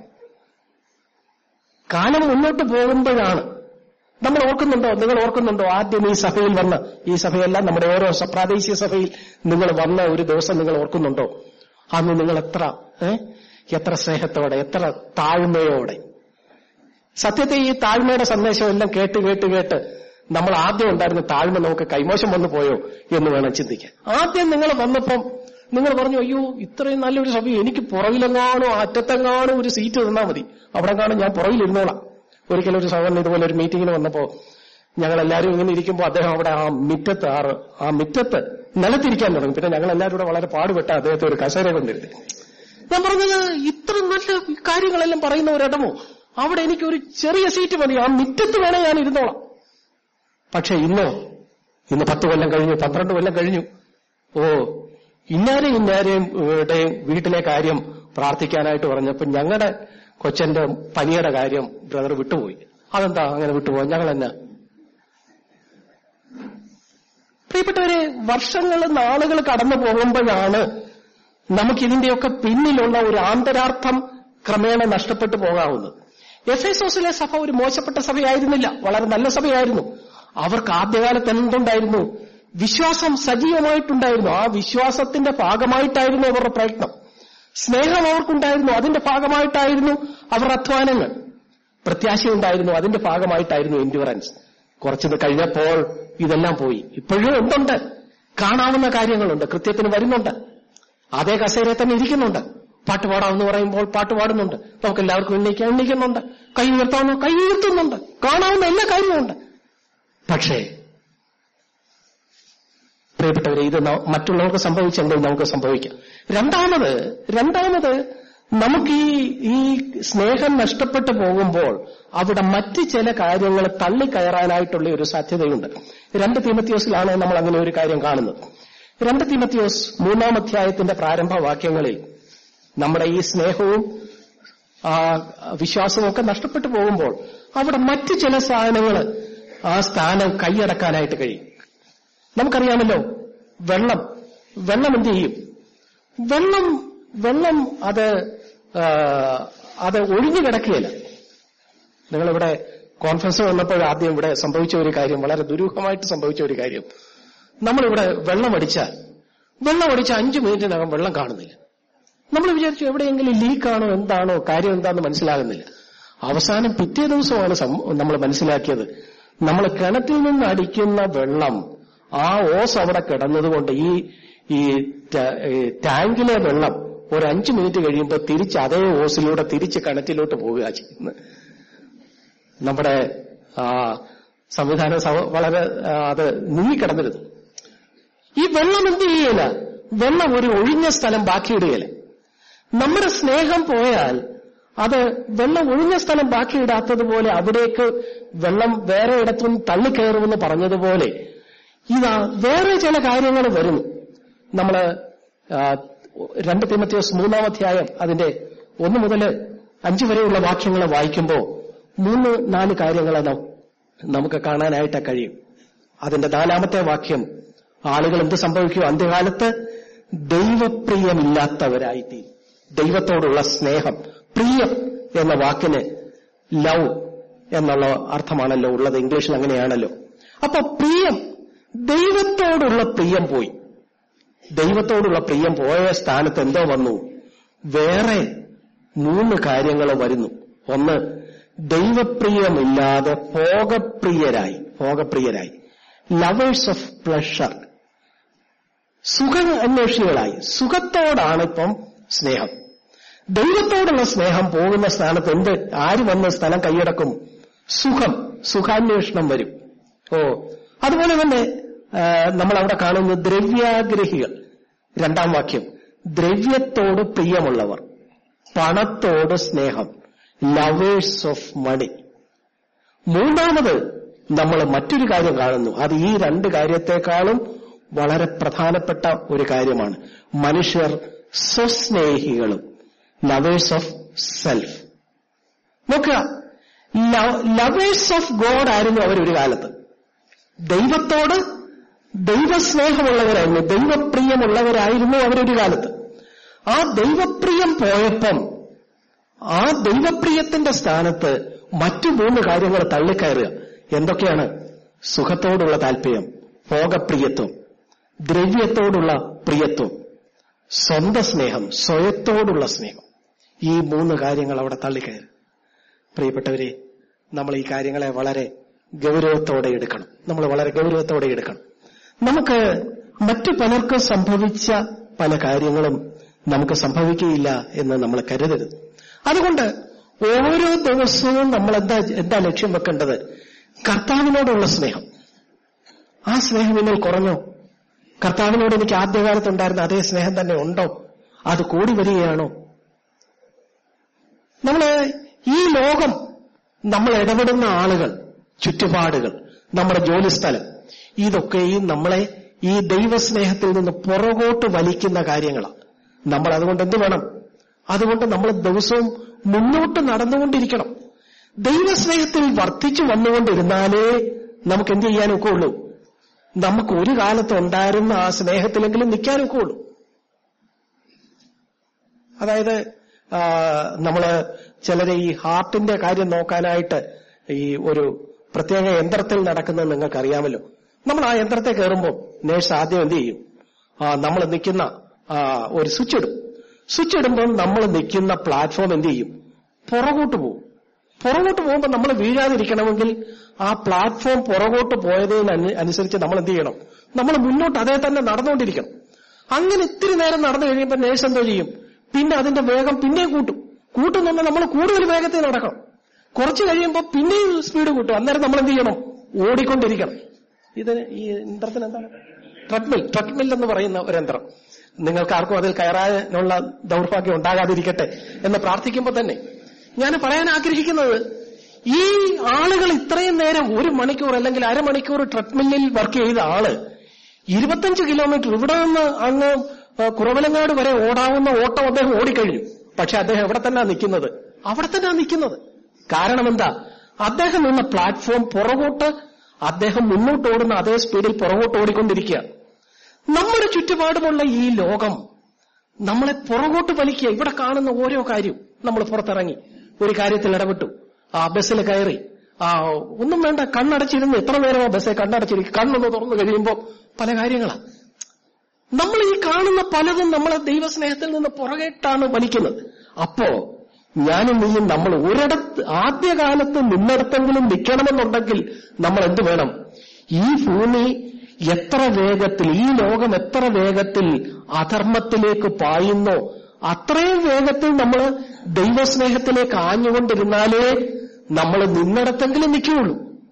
കാലം മുന്നോട്ട് പോകുമ്പോഴാണ് നമ്മൾ ഓർക്കുന്നുണ്ടോ നിങ്ങൾ ഓർക്കുന്നുണ്ടോ ആദ്യം ഈ സഭയിൽ വന്ന് ഈ സഭയല്ല നമ്മുടെ ഓരോ സ- പ്രാദേശിക സഭയിൽ നിങ്ങൾ വന്ന ഒരു ദിവസം നിങ്ങൾ ഓർക്കുന്നുണ്ടോ അന്ന് നിങ്ങൾ എത്ര ഏ? എത്ര സ്നേഹത്തോടെ എത്ര താഴ്മയോടെ സത്യത്തെ ഈ താഴ്മയുടെ സന്ദേശം എല്ലാം കേട്ട് കേട്ട് കേട്ട് നമ്മൾ ആദ്യം ഉണ്ടായിരുന്ന താഴ്മ നമുക്ക് കൈമോശം വന്നു പോയോ എന്ന് വേണം ചിന്തിക്കാൻ ആദ്യം നിങ്ങൾ വന്നപ്പം നിങ്ങൾ പറഞ്ഞു അയ്യോ ഇത്രയും നല്ലൊരു സഭ എനിക്ക് പുറകിലെങ്ങാണോ അറ്റത്തെങ്ങാണോ ഒരു സീറ്റ് തന്നാൽ മതി അവിടെ കാണും ഞാൻ പുറകിലിരുന്നോളാം ഒരിക്കലും ഒരു സഹോദരൻ ഇതുപോലെ ഒരു മീറ്റിങ്ങിന് വന്നപ്പോ ഞങ്ങൾ എല്ലാവരും ഇങ്ങനെ ഇരിക്കുമ്പോൾ അദ്ദേഹം അവിടെ ആ മിറ്റത്ത് ആറ് ആ മിറ്റത്ത് നിലത്തിരിക്കാൻ തുടങ്ങി പിന്നെ ഞങ്ങൾ എല്ലാവരും കൂടെ വളരെ പാടുപെട്ട അദ്ദേഹത്തെ ഒരു കസേര കൊണ്ടിരുത്തി ഞാൻ പറഞ്ഞത് ഇത്ര നല്ല കാര്യങ്ങളെല്ലാം പറയുന്ന ഒരിടമോ അവിടെ എനിക്ക് ഒരു ചെറിയ സീറ്റ് മതി ആ മിറ്റത്ത് വേണേ ഞാൻ ഇരുന്നോളാം പക്ഷെ ഇന്നോ ഇന്ന് പത്ത് കൊല്ലം കഴിഞ്ഞു പന്ത്രണ്ട് കൊല്ലം കഴിഞ്ഞു ഓ ഇന്നാരെയും ഇന്നാരെയും ഇവിടെയും വീട്ടിലെ കാര്യം പ്രാർത്ഥിക്കാനായിട്ട് പറഞ്ഞപ്പോ ഞങ്ങളുടെ കൊച്ചന്റെ പനിയുടെ കാര്യം ബ്രദർ വിട്ടുപോയി അതെന്താ അങ്ങനെ വിട്ടുപോയി ഞങ്ങൾ എന്നാ പ്രിയപ്പെട്ടവരെ വർഷങ്ങൾ നാളുകൾ കടന്നു പോകുമ്പോഴാണ് നമുക്കിതിന്റെയൊക്കെ പിന്നിലുള്ള ഒരു ആന്തരാർത്ഥം ക്രമേണ നഷ്ടപ്പെട്ടു പോകാവുന്നത് എഫ് എസോസിലെ സഭ ഒരു മോശപ്പെട്ട സഭയായിരുന്നില്ല വളരെ നല്ല സഭയായിരുന്നു അവർക്ക് ആദ്യകാലത്ത് എന്തുണ്ടായിരുന്നു വിശ്വാസം സജീവമായിട്ടുണ്ടായിരുന്നു ആ വിശ്വാസത്തിന്റെ ഭാഗമായിട്ടായിരുന്നു അവരുടെ പ്രയത്നം സ്നേഹം അവർക്കുണ്ടായിരുന്നു അതിന്റെ ഭാഗമായിട്ടായിരുന്നു അവരുടെ അധ്വാനങ്ങൾ പ്രത്യാശയുണ്ടായിരുന്നു അതിന്റെ ഭാഗമായിട്ടായിരുന്നു എൻഡ്യൂറൻസ് കുറച്ചത് കഴിഞ്ഞപ്പോൾ ഇതെല്ലാം പോയി ഇപ്പോഴും എന്തുണ്ട് കാണാവുന്ന കാര്യങ്ങളുണ്ട് കൃത്യത്തിന് വരുന്നുണ്ട് അതേ കസേരയിൽ തന്നെ ഇരിക്കുന്നുണ്ട് പാട്ട് പാടാമെന്ന് പറയുമ്പോൾ പാട്ട് പാടുന്നുണ്ട് നമുക്ക് എല്ലാവർക്കും എണ്ണീക്കാൻ എണ്ണീക്കുന്നുണ്ട് കൈ ഉയർത്താവുന്ന കൈ ഉയർത്തുന്നുണ്ട് കാണാവുന്ന എല്ലാ കാര്യവുമുണ്ട് പക്ഷേ പ്രിയപ്പെട്ടവരെ ഇത് ന- മറ്റുള്ളവർക്ക് സംഭവിച്ചെങ്കിൽ നമുക്ക് സംഭവിക്കാം രണ്ടാമത് രണ്ടാമത് നമുക്ക് ഈ ഈ സ്നേഹം നഷ്ടപ്പെട്ടു പോകുമ്പോൾ അവിടെ മറ്റ് ചില കാര്യങ്ങൾ തള്ളിക്കയറാനായിട്ടുള്ള ഒരു സാധ്യതയുണ്ട് രണ്ട് തിമത്യോസിലാണ് നമ്മൾ അങ്ങനെ ഒരു കാര്യം കാണുന്നത് രണ്ട് തിമത്യോസ് മൂന്നാം അധ്യായത്തിന്റെ പ്രാരംഭ വാക്യങ്ങളിൽ നമ്മുടെ ഈ സ്നേഹവും ആ വിശ്വാസവും ഒക്കെ നഷ്ടപ്പെട്ടു പോകുമ്പോൾ അവിടെ മറ്റ് ചില സാധനങ്ങൾ ആ സ്ഥാനം കൈയടക്കാനായിട്ട് കഴിയും നമുക്കറിയാമല്ലോ വെള്ളം വെള്ളം എന്ത് ചെയ്യും വെള്ളം വെള്ളം അത് ആ, അത് ഒഴിഞ്ഞു കിടക്കുകയില്ല നിങ്ങളിവിടെ കോൺഫറൻസ് വന്നപ്പോൾ ആദ്യം ഇവിടെ സംഭവിച്ച ഒരു കാര്യം വളരെ ദുരൂഹമായിട്ട് സംഭവിച്ച ഒരു കാര്യം നമ്മളിവിടെ വെള്ളം അടിച്ചാൽ വെള്ളം അടിച്ച അഞ്ചു മിനിറ്റിനകം വെള്ളം കാണുന്നില്ല നമ്മൾ വിചാരിച്ചു എവിടെയെങ്കിലും ലീക്കാണോ എന്താണോ കാര്യം എന്താണെന്ന് മനസ്സിലാകുന്നില്ല അവസാനം പിറ്റേ ദിവസമാണ് സം- നമ്മൾ മനസ്സിലാക്കിയത് നമ്മൾ കിണറ്റിൽ നിന്ന് അടിക്കുന്ന വെള്ളം ആ ഓസ് അവിടെ കിടന്നതുകൊണ്ട് ഈ ഈ ടാ- ഈ ടാങ്കിലെ വെള്ളം ഒരു അഞ്ചു മിനിറ്റ് കഴിയുമ്പോൾ തിരിച്ച് അതേ ഓസിലൂടെ തിരിച്ച് കിണറ്റിലോട്ട് പോവുക ചെയ്യുന്നത് നമ്മുടെ ആ, സംവിധാനം സവ- വളരെ ആ, അത് നീങ്ങിക്കിടന്നിരുന്നു ഈ വെള്ളം എന്ത് ചെയ്യില്ല വെള്ളം ഒരു ഒഴിഞ്ഞ സ്ഥലം ബാക്കിയിടുകയില്ല നമ്മുടെ സ്നേഹം പോയാൽ അത് വെള്ളം ഒഴിഞ്ഞ സ്ഥലം ബാക്കിയിടാത്തതുപോലെ അവിടേക്ക് വെള്ളം വേറെ ഇടത്തും തള്ളിക്കയറുമെന്ന് പറഞ്ഞതുപോലെ ഇതാ വേറെ ചില കാര്യങ്ങൾ വരുന്നു നമ്മള് ആ, രണ്ട് തിമത്യോസ് മൂന്നാം അധ്യായം അതിന്റെ ഒന്ന് മുതൽ അഞ്ചു വരെയുള്ള വാക്യങ്ങൾ വായിക്കുമ്പോൾ മൂന്ന് നാല് കാര്യങ്ങൾ നം- നമുക്ക് കാണാനായിട്ട് കഴിയും അതിന്റെ നാലാമത്തെ വാക്യം ആളുകൾ എന്ത് സംഭവിക്കും അന്ത്യകാലത്ത് ദൈവപ്രിയമില്ലാത്തവരായിത്തീരും ദൈവത്തോടുള്ള സ്നേഹം പ്രിയം എന്ന വാക്കിന് ലവ് എന്നുള്ള അർത്ഥമാണല്ലോ ഉള്ളത് ഇംഗ്ലീഷിൽ അങ്ങനെയാണല്ലോ അപ്പൊ പ്രിയം ദൈവത്തോടുള്ള പ്രിയം പോയി ദൈവത്തോടുള്ള പ്രിയം പോയ സ്ഥാനത്ത് എന്തോ വന്നു വേറെ മൂന്ന് കാര്യങ്ങൾ വരുന്നു ഒന്ന് ദൈവപ്രിയമില്ലാതെ ഭോഗപ്രിയരായി ഭോഗപ്രിയരായി ലവേഴ്സ് ഓഫ് പ്ലഷർ സുഖ അന്വേഷികളായി സുഖത്തോടാണ് ഇപ്പം സ്നേഹം ദൈവത്തോടുള്ള സ്നേഹം പോകുന്ന സ്ഥാനത്ത് എന്ത് ആര് വന്ന് സ്ഥലം കൈയടക്കും സുഖം സുഖാന്വേഷണം വരും ഓ അതുപോലെ തന്നെ ആ, നമ്മൾ അവിടെ കാണുന്ന ദ്രവ്യാഗ്രഹികൾ രണ്ടാം വാക്യം ദ്രവ്യത്തോട് പ്രിയമുള്ളവർ പണത്തോട് സ്നേഹം ലവേഴ്സ് ഓഫ് മണി മൂന്നാമത് നമ്മൾ മറ്റൊരു കാര്യം കാണുന്നു അത് ഈ രണ്ട് കാര്യത്തെക്കാളും വളരെ പ്രധാനപ്പെട്ട ഒരു കാര്യമാണ് മനുഷ്യർ സ്വസ്നേഹികളും ലവേഴ്സ് ഓഫ് സെൽഫ് നോക്കുക ലവേഴ്സ് ഓഫ് ഗോഡ് ആയിരുന്നു അവരൊരു കാലത്ത് ദൈവത്തോട് ദൈവസ്നേഹമുള്ളവരായിരുന്നു ദൈവപ്രിയമുള്ളവരായിരുന്നു അവരൊരു കാലത്ത് ആ ദൈവപ്രിയം പോയപ്പം ആ ദൈവപ്രിയത്തിന്റെ സ്ഥാനത്ത് മറ്റു മൂന്ന് കാര്യങ്ങൾ തള്ളിക്കയറുക എന്തൊക്കെയാണ് സുഖത്തോടുള്ള താല്പര്യം ഭോഗപ്രിയത്വം ദ്രവ്യത്തോടുള്ള പ്രിയത്വം സ്വന്തം സ്നേഹം സ്വയത്തോടുള്ള സ്നേഹം ഈ മൂന്ന് കാര്യങ്ങൾ അവിടെ തള്ളിക്കയറി പ്രിയപ്പെട്ടവരെ നമ്മൾ ഈ കാര്യങ്ങളെ വളരെ ഗൗരവത്തോടെ എടുക്കണം നമ്മൾ വളരെ ഗൗരവത്തോടെ എടുക്കണം നമുക്ക് മറ്റു പലർക്കും സംഭവിച്ച പല കാര്യങ്ങളും നമുക്ക് സംഭവിക്കുകയില്ല എന്ന് നമ്മൾ കരുതരുത് അതുകൊണ്ട് ഓരോ ദിവസവും നമ്മൾ എന്താ എന്താ ലക്ഷ്യം വെക്കേണ്ടത് കർത്താവിനോടുള്ള സ്നേഹം ആ സ്നേഹം ഇന്നൽ കുറഞ്ഞോ കർത്താവിനോട് എനിക്ക് ആദ്യകാലത്തുണ്ടായിരുന്ന അതേ സ്നേഹം തന്നെ ഉണ്ടോ അത് കൂടി വരികയാണോ നമ്മള് ഈ ലോകം നമ്മൾ ഇടപെടുന്ന ആളുകൾ ചുറ്റുപാടുകൾ നമ്മുടെ ജോലിസ്ഥലം ഇതൊക്കെയും നമ്മളെ ഈ ദൈവസ്നേഹത്തിൽ നിന്ന് പുറകോട്ട് വലിക്കുന്ന കാര്യങ്ങളാണ് നമ്മൾ അതുകൊണ്ട് എന്ത് വേണം അതുകൊണ്ട് നമ്മൾ ദിവസവും മുന്നോട്ട് നടന്നുകൊണ്ടിരിക്കണം ദൈവസ്നേഹത്തിൽ വർദ്ധിച്ചു വന്നുകൊണ്ടിരുന്നാലേ നമുക്ക് എന്ത് ചെയ്യാനൊക്കെ ഉള്ളൂ നമുക്ക് ഒരു കാലത്ത് ഉണ്ടായിരുന്ന ആ സ്നേഹത്തിലെങ്കിലും നിൽക്കാനൊക്കെ ഉള്ളൂ അതായത് ആ, നമ്മള് ചിലരെ ഈ ഹാർട്ടിന്റെ കാര്യം നോക്കാനായിട്ട് ഈ ഒരു പ്രത്യേക യന്ത്രത്തിൽ നടക്കുന്നത് നിങ്ങൾക്ക് അറിയാമല്ലോ നമ്മൾ ആ യന്ത്രത്തെ കയറുമ്പോൾ നേഴ്സ് ആദ്യം എന്ത് ചെയ്യും ആ നമ്മൾ നിൽക്കുന്ന ആ, ഒരു സ്വിച്ച് ഇടും സ്വിച്ച് ഇടുമ്പോൾ നമ്മൾ നിൽക്കുന്ന പ്ലാറ്റ്ഫോം എന്ത് ചെയ്യും പുറകോട്ട് പോകും പുറകോട്ട് പോകുമ്പോൾ നമ്മൾ വീഴാതിരിക്കണമെങ്കിൽ ആ പ്ലാറ്റ്ഫോം പുറകോട്ട് പോയതിന് അനുസരിച്ച് നമ്മൾ എന്ത് ചെയ്യണം നമ്മൾ മുന്നോട്ട് അതേ തന്നെ നടന്നുകൊണ്ടിരിക്കണം അങ്ങനെ ഇത്തിരി നേരം നടന്നു കഴിയുമ്പോൾ നേഴ്സ് എന്തോ ചെയ്യും പിന്നെ അതിന്റെ വേഗം പിന്നെയും കൂട്ടും കൂട്ടുന്നുണ്ട് നമ്മൾ കൂടുതൽ വേഗത്തിൽ നടക്കണം കുറച്ച് കഴിയുമ്പോൾ പിന്നെയും സ്പീഡ് കൂട്ടും അന്നേരം നമ്മൾ എന്ത് ചെയ്യണം ഓടിക്കൊണ്ടിരിക്കണം ഇത് ഈ യന്ത്രത്തിന് എന്താണ് ട്രഡ്മിൽ ട്രഡ്മിൽ എന്ന് പറയുന്ന ഒരു യന്ത്രം നിങ്ങൾക്ക് ആർക്കും അതിൽ കയറാനുള്ള ദൗർഭാഗ്യം ഉണ്ടാകാതിരിക്കട്ടെ എന്ന് പ്രാർത്ഥിക്കുമ്പോൾ തന്നെ ഞാൻ പറയാൻ ആഗ്രഹിക്കുന്നത് ഈ ആളുകൾ ഇത്രയും നേരം ഒരു മണിക്കൂർ അല്ലെങ്കിൽ അരമണിക്കൂർ ട്രഡ്മില്ലിൽ വർക്ക് ചെയ്ത ആള് ഇരുപത്തഞ്ച് കിലോമീറ്റർ ഇവിടെ നിന്ന് അങ്ങ് ആ, കുറവലങ്ങാട് വരെ ഓടാവുന്ന ഓട്ടം അദ്ദേഹം ഓടിക്കഴിഞ്ഞു പക്ഷെ അദ്ദേഹം എവിടെ തന്നെയാ നിൽക്കുന്നത് അവിടെ തന്നെയാ നിൽക്കുന്നത് കാരണം എന്താ അദ്ദേഹം നിന്ന പ്ലാറ്റ്ഫോം പുറകോട്ട് അദ്ദേഹം മുന്നോട്ട് ഓടുന്ന അതേ സ്പീഡിൽ പുറകോട്ട് ഓടിക്കൊണ്ടിരിക്കുകയാണ് നമ്മുടെ ചുറ്റുപാടുമുള്ള ഈ ലോകം നമ്മളെ പുറകോട്ട് വലിക്കുക ഇവിടെ കാണുന്ന ഓരോ കാര്യവും നമ്മൾ പുറത്തിറങ്ങി ഒരു കാര്യത്തിൽ ഇടപെട്ടു ആ ബസ്സിൽ കയറി ആ ഒന്നും വേണ്ട കണ്ണടച്ചിരുന്ന് എത്ര നേരമോ ബസ്സെ കണ്ണടച്ചിരിക്കും കണ്ണൊന്ന് തുറന്നു കഴിയുമ്പോൾ പല കാര്യങ്ങളാണ് നമ്മൾ ഈ കാണുന്ന പലതും നമ്മളെ ദൈവസ്നേഹത്തിൽ നിന്ന് പുറകേട്ടാണ് വലിക്കുന്നത് അപ്പോ ഞാനും നീയും നമ്മൾ ഒരിടത്ത് ആദ്യകാലത്ത് നിന്നിടത്തെങ്കിലും നിൽക്കണമെന്നുണ്ടെങ്കിൽ നമ്മൾ എന്ത് വേണം ഈ ഭൂമി എത്ര വേഗത്തിൽ ഈ ലോകം എത്ര വേഗത്തിൽ അധർമ്മത്തിലേക്ക് പായുന്നോ അത്രയും വേഗത്തിൽ നമ്മൾ ദൈവസ്നേഹത്തിലേക്ക് ആഞ്ഞുകൊണ്ടിരുന്നാലേ നമ്മൾ നിന്നിടത്തെങ്കിലും നിൽക്കുകയുള്ളൂ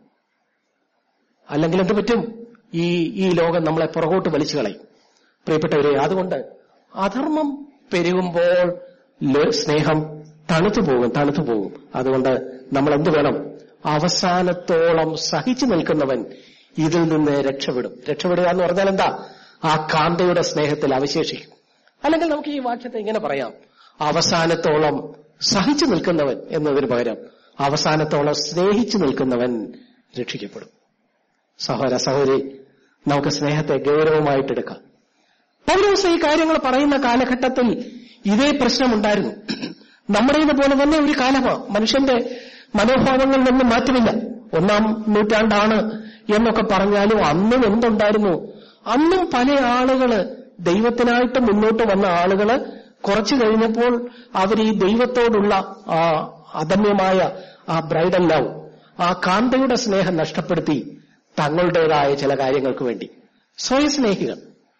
അല്ലെങ്കിൽ എന്ത് പറ്റും ഈ ഈ ലോകം നമ്മളെ പുറകോട്ട് വലിച്ചു കളയും പ്രിയപ്പെട്ടവരെ അതുകൊണ്ട് അധർമ്മം പെരുകുമ്പോൾ ല- സ്നേഹം തണുത്തു പോകും തണുത്തു പോകും അതുകൊണ്ട് നമ്മൾ എന്ത് വേണം അവസാനത്തോളം സഹിച്ചു നിൽക്കുന്നവൻ ഇതിൽ നിന്ന് രക്ഷപ്പെടും രക്ഷപ്പെടുക എന്ന് പറഞ്ഞാൽ എന്താ ആ കാന്തയുടെ സ്നേഹത്തിൽ അവശേഷിക്കും അല്ലെങ്കിൽ നമുക്ക് ഈ വാക്യത്തെ ഇങ്ങനെ പറയാം അവസാനത്തോളം സഹിച്ചു നിൽക്കുന്നവൻ എന്നതിന് പകരം അവസാനത്തോളം സ്നേഹിച്ചു നിൽക്കുന്നവൻ രക്ഷിക്കപ്പെടും സഹോദര സഹോദരി നമുക്ക് സ്നേഹത്തെ ഗൗരവമായിട്ടെടുക്കാം പൗലോസ് ഈ കാര്യങ്ങൾ പറയുന്ന കാലഘട്ടത്തിൽ ഇതേ പ്രശ്നമുണ്ടായിരുന്നു നമ്മുടേത് പോലെ തന്നെ ഒരു കാലമാണ് മനുഷ്യന്റെ മനോഭാവങ്ങളിലൊന്നും മാറ്റമില്ല ഒന്നാം നൂറ്റാണ്ടാണ് എന്നൊക്കെ പറഞ്ഞാലും അന്നും എന്തുണ്ടായിരുന്നു അന്നും പല ആളുകള് ദൈവത്തിനായിട്ട് മുന്നോട്ട് വന്ന ആളുകള് കുറച്ചു കഴിഞ്ഞപ്പോൾ അവർ ഈ ദൈവത്തോടുള്ള ആ അദമ്യമായ ആ ബ്രൈഡൽ ലവ് ആ കാന്തയുടെ സ്നേഹം നഷ്ടപ്പെടുത്തി തങ്ങളുടേതായ ചില കാര്യങ്ങൾക്ക് വേണ്ടി സ്വയസ്നേഹികൾ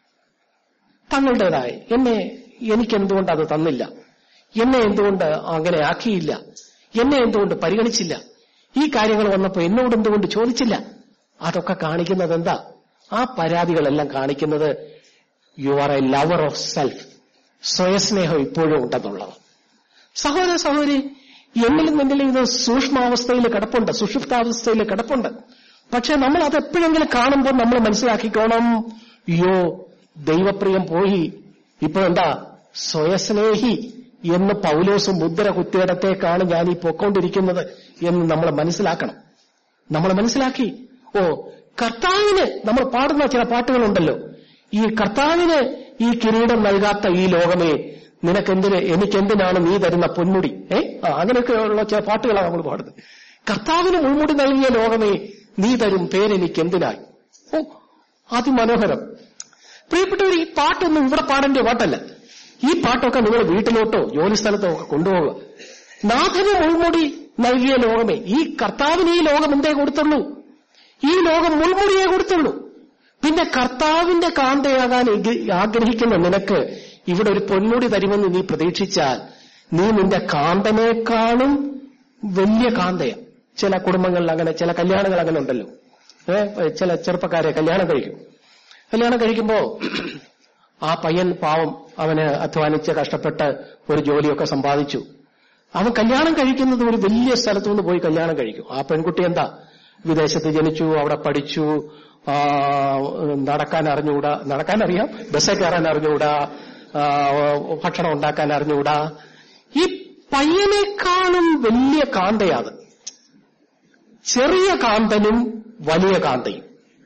തങ്ങളുടേതായ എന്നെ എനിക്കെന്തുകൊണ്ട് അത് തന്നില്ല എന്നെ എന്തുകൊണ്ട് അങ്ങനെ ആക്കിയില്ല എന്നെ എന്തുകൊണ്ട് പരിഗണിച്ചില്ല ഈ കാര്യങ്ങൾ വന്നപ്പോ എന്നോട് എന്തുകൊണ്ട് ചോദിച്ചില്ല അതൊക്കെ കാണിക്കുന്നത് എന്താ ആ പരാതികളെല്ലാം കാണിക്കുന്നത് you are a lover of self സ്വയസ്നേഹം ഇപ്പോഴും ഉണ്ടെന്നുള്ളത് സഹോദര സഹോദരി എന്നിലും നിന്നിലും ഇത് സൂക്ഷ്മാവസ്ഥയിൽ കിടപ്പുണ്ട് സുഷുപ്താവസ്ഥയിൽ കിടപ്പുണ്ട് പക്ഷെ നമ്മൾ അത് എപ്പോഴെങ്കിലും കാണുമ്പോൾ നമ്മൾ മനസ്സിലാക്കിക്കോണം അയ്യോ ദൈവപ്രിയം പോയി ഇപ്പൊ എന്താ സ്വയസ്നേഹി എന്ന് പൗലോസ് മുദ്ര കുത്തിയിടത്തേക്കാണ് ഞാൻ ഈ പൊക്കോണ്ടിരിക്കുന്നത് എന്ന് നമ്മൾ മനസ്സിലാക്കണം നമ്മൾ മനസ്സിലാക്കി ഓ കർത്താവിന് നമ്മൾ പാടുന്ന ചില പാട്ടുകളുണ്ടല്ലോ ഈ കർത്താവിന് ഈ കിരീടം നൽകാത്ത ഈ ലോകമേ നിനക്കെന്തിന് എനിക്കെന്തിനാണ് നീ തരുന്ന പൊന്മുടി ഏ ആ, അങ്ങനെയൊക്കെയുള്ള ചില പാട്ടുകളാണ് നമ്മൾ പാടുന്നത് കർത്താവിന് മുൾമുടി നൽകിയ ലോകമേ നീ തരും പേരെനിക്ക് എന്തിനായി ഓ അതിമനോഹരം പ്രിയപ്പെട്ടവർ ഈ പാട്ടൊന്നും ഇവിടെ പാടേണ്ട പാട്ടല്ല ഈ പാട്ടൊക്കെ നിങ്ങൾ വീട്ടിലോട്ടോ ജോലി സ്ഥലത്തോ ഒക്കെ കൊണ്ടുപോവുക നാഥന് മുൾമുടി നൽകിയ ലോകമേ ഈ കർത്താവിന് ഈ ലോകം എന്തേ കൊടുത്തുള്ളൂ ഈ ലോകം മുൾമുടിയെ കൊടുത്തുള്ളൂ പിന്നെ കർത്താവിന്റെ കാന്തയാകാൻ ഇഗ- ആഗ്രഹിക്കുന്ന നിനക്ക് ഇവിടെ ഒരു പൊന്മുടി തരുമെന്ന് നീ പ്രതീക്ഷിച്ചാൽ നീ നിന്റെ കാന്തനേക്കാളും വലിയ കാന്തയ ചില കുടുംബങ്ങളിൽ അങ്ങനെ ചില കല്യാണങ്ങൾ അങ്ങനെ ഉണ്ടല്ലോ ഏ, ചില ചെറുപ്പക്കാരെ കല്യാണം കഴിക്കും കല്യാണം കഴിക്കുമ്പോ ആ പയ്യൻ പാവം അവന് അധ്വാനിച്ച് കഷ്ടപ്പെട്ട് ഒരു ജോലിയൊക്കെ സമ്പാദിച്ചു അവൻ കല്യാണം കഴിക്കുന്നത് ഒരു വലിയ സ്ഥലത്തു നിന്ന് പോയി കല്യാണം കഴിക്കും ആ പെൺകുട്ടി എന്താ വിദേശത്ത് ജനിച്ചു അവിടെ പഠിച്ചു ആ, നടക്കാൻ അറിഞ്ഞുകൂടാ നടക്കാൻ അറിയാം ബസ്സിൽ കയറാൻ അറിഞ്ഞുകൂടാ ആ, ഭക്ഷണം ഉണ്ടാക്കാൻ അറിഞ്ഞുകൂടാ ഈ പയ്യനേക്കാളും വലിയ കാന്തയാത് ചെറിയ കാന്തനും വലിയ കാന്തയും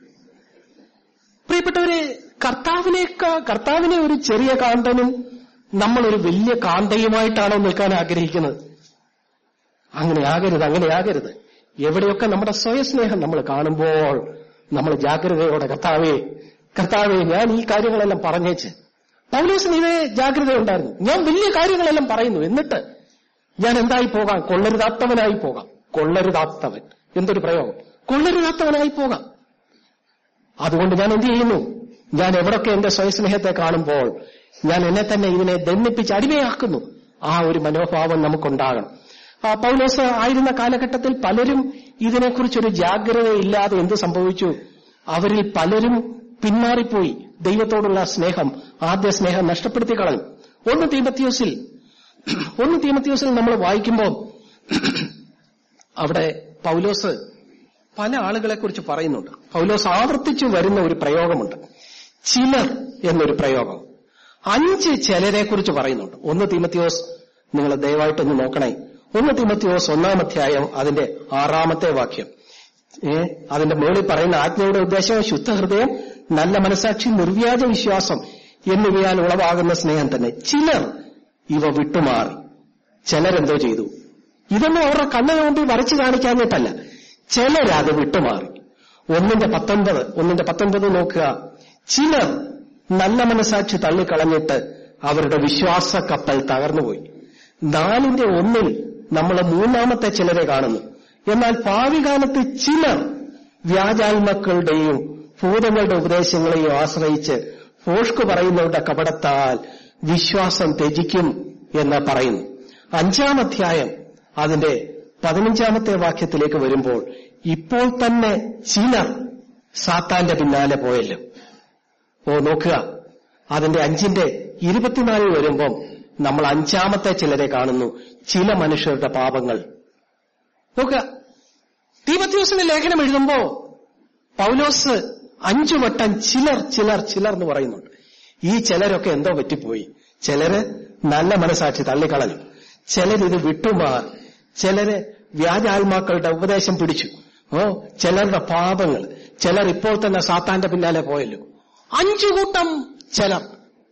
പ്രിയപ്പെട്ടവരെ കർത്താവിനേക്കാ കർത്താവിനെ ഒരു ചെറിയ കാന്തനും നമ്മൾ ഒരു വലിയ കാന്തയുമായിട്ടാണോ നിൽക്കാൻ ആഗ്രഹിക്കുന്നത് അങ്ങനെ ആകരുത് അങ്ങനെ ആകരുത് എവിടെയൊക്കെ നമ്മുടെ സ്വയസ്നേഹം നമ്മൾ കാണുമ്പോൾ നമ്മൾ ജാഗ്രതയോടെ കർത്താവേ കർത്താവേ ഞാൻ ഈ കാര്യങ്ങളെല്ലാം പറഞ്ഞേച്ച് പൗലോസിന് ഇതേ ജാഗ്രത ഉണ്ടായിരുന്നു ഞാൻ വലിയ കാര്യങ്ങളെല്ലാം പറയുന്നു എന്നിട്ട് ഞാൻ എന്തായി പോകാം കൊള്ളരുതാത്തവനായി പോകാം കൊള്ളരുതാത്തവൻ എന്തൊരു പ്രയോഗം കൊള്ളരുതാത്തവനായി പോകാം അതുകൊണ്ട് ഞാൻ എന്ത് ചെയ്യുന്നു ഞാൻ എവിടൊക്കെ എന്റെ സ്വയസ്നേഹത്തെ കാണുമ്പോൾ ഞാൻ എന്നെ തന്നെ ഇതിനെ ദണ്ണിപ്പിച്ച് അടിമയാക്കുന്നു ആ ഒരു മനോഭാവം നമുക്കുണ്ടാകണം ആ പൗലോസ് ആയിരുന്ന കാലഘട്ടത്തിൽ പലരും ഇതിനെക്കുറിച്ചൊരു ജാഗ്രതയില്ലാതെ എന്ത് സംഭവിച്ചു അവരിൽ പലരും പിന്മാറിപ്പോയി ദൈവത്തോടുള്ള സ്നേഹം ആദ്യ സ്നേഹം നഷ്ടപ്പെടുത്തി കളഞ്ഞു ഒന്ന് തീമത്യോസിൽ ഒന്ന് തീമത്യോസിൽ നമ്മൾ വായിക്കുമ്പോൾ അവിടെ പൗലോസ് പല ആളുകളെ കുറിച്ച് പറയുന്നുണ്ട് പൗലോസ് ആവർത്തിച്ചു വരുന്ന ഒരു പ്രയോഗമുണ്ട് ചിലർ എന്നൊരു പ്രയോഗം അഞ്ച് ചിലരെ കുറിച്ച് പറയുന്നുണ്ട് ഒന്ന് തിമത്തിയോസ് നിങ്ങൾ ദയവായിട്ടൊന്ന് നോക്കണേ ഒന്ന് തിമത്തിയോസ് ഒന്നാം അധ്യായം അതിന്റെ ആറാമത്തെ വാക്യം ഏ അതിന്റെ മുകളിൽ പറയുന്ന ആജ്ഞയുടെ ഉദ്ദേശം ശുദ്ധഹൃദയം നല്ല മനസാക്ഷി നിർവ്യാജ വിശ്വാസം എന്നിവയാൽ ഉളവാകുന്ന സ്നേഹം തന്നെ ചിലർ ഇവ വിട്ടുമാറി ചിലരെന്തോ ചെയ്തു ഇതൊന്നും അവരുടെ കണ്ണുകൾ കൊണ്ട് വരച്ചു കാണിക്കാഞ്ഞിട്ടല്ല ചിലരത് വിട്ടുമാറി ഒന്നിന്റെ പത്തൊൻപത് ഒന്നിന്റെ പത്തൊൻപത് നോക്കുക ചിലർ നല്ല മനസാക്ഷി തള്ളിക്കളഞ്ഞിട്ട് അവരുടെ വിശ്വാസ കപ്പൽ തകർന്നുപോയി നാലിന്റെ ഒന്നിൽ നമ്മൾ മൂന്നാമത്തെ ചിലരെ കാണുന്നു എന്നാൽ ഭാവി കാലത്ത് ചിലർ വ്യാജാത്മക്കളുടെയും ഭൂതങ്ങളുടെ ഉപദേശങ്ങളെയും ആശ്രയിച്ച് ഫോഷ്കു പറയുന്നവരുടെ കപടത്താൽ വിശ്വാസം ത്യജിക്കും എന്ന് പറയുന്നു അഞ്ചാം അധ്യായം അതിന്റെ പതിനഞ്ചാമത്തെ വാക്യത്തിലേക്ക് വരുമ്പോൾ ഇപ്പോൾ തന്നെ ചിലർ സാത്താന്റെ പിന്നാലെ പോയല്ലോ ഓ നോക്കുക അതിന്റെ അഞ്ചിന്റെ ഇരുപത്തിനാലിൽ വരുമ്പം നമ്മൾ അഞ്ചാമത്തെ ചിലരെ കാണുന്നു ചില മനുഷ്യരുടെ പാപങ്ങൾ നോക്കുക തീമത്യോസിന്റെ ലേഖനം എഴുതുമ്പോ പൗലോസ് അഞ്ചു വട്ടം ചിലർ ചിലർ ചിലർ എന്ന് പറയുന്നുണ്ട് ഈ ചിലരൊക്കെ എന്തോ പറ്റിപ്പോയി ചിലര് നല്ല മനസാക്ഷി തള്ളിക്കളഞ്ഞു ചിലരിത് വിട്ടുമാർ ചിലര് വ്യാജാത്മാക്കളുടെ ഉപദേശം പിടിച്ചു ഓ ചിലരുടെ പാപങ്ങൾ ചിലർ ഇപ്പോൾ തന്നെ സാത്താന്റെ പിന്നാലെ പോയല്ലോ അഞ്ചു കൂട്ടം ചിലർ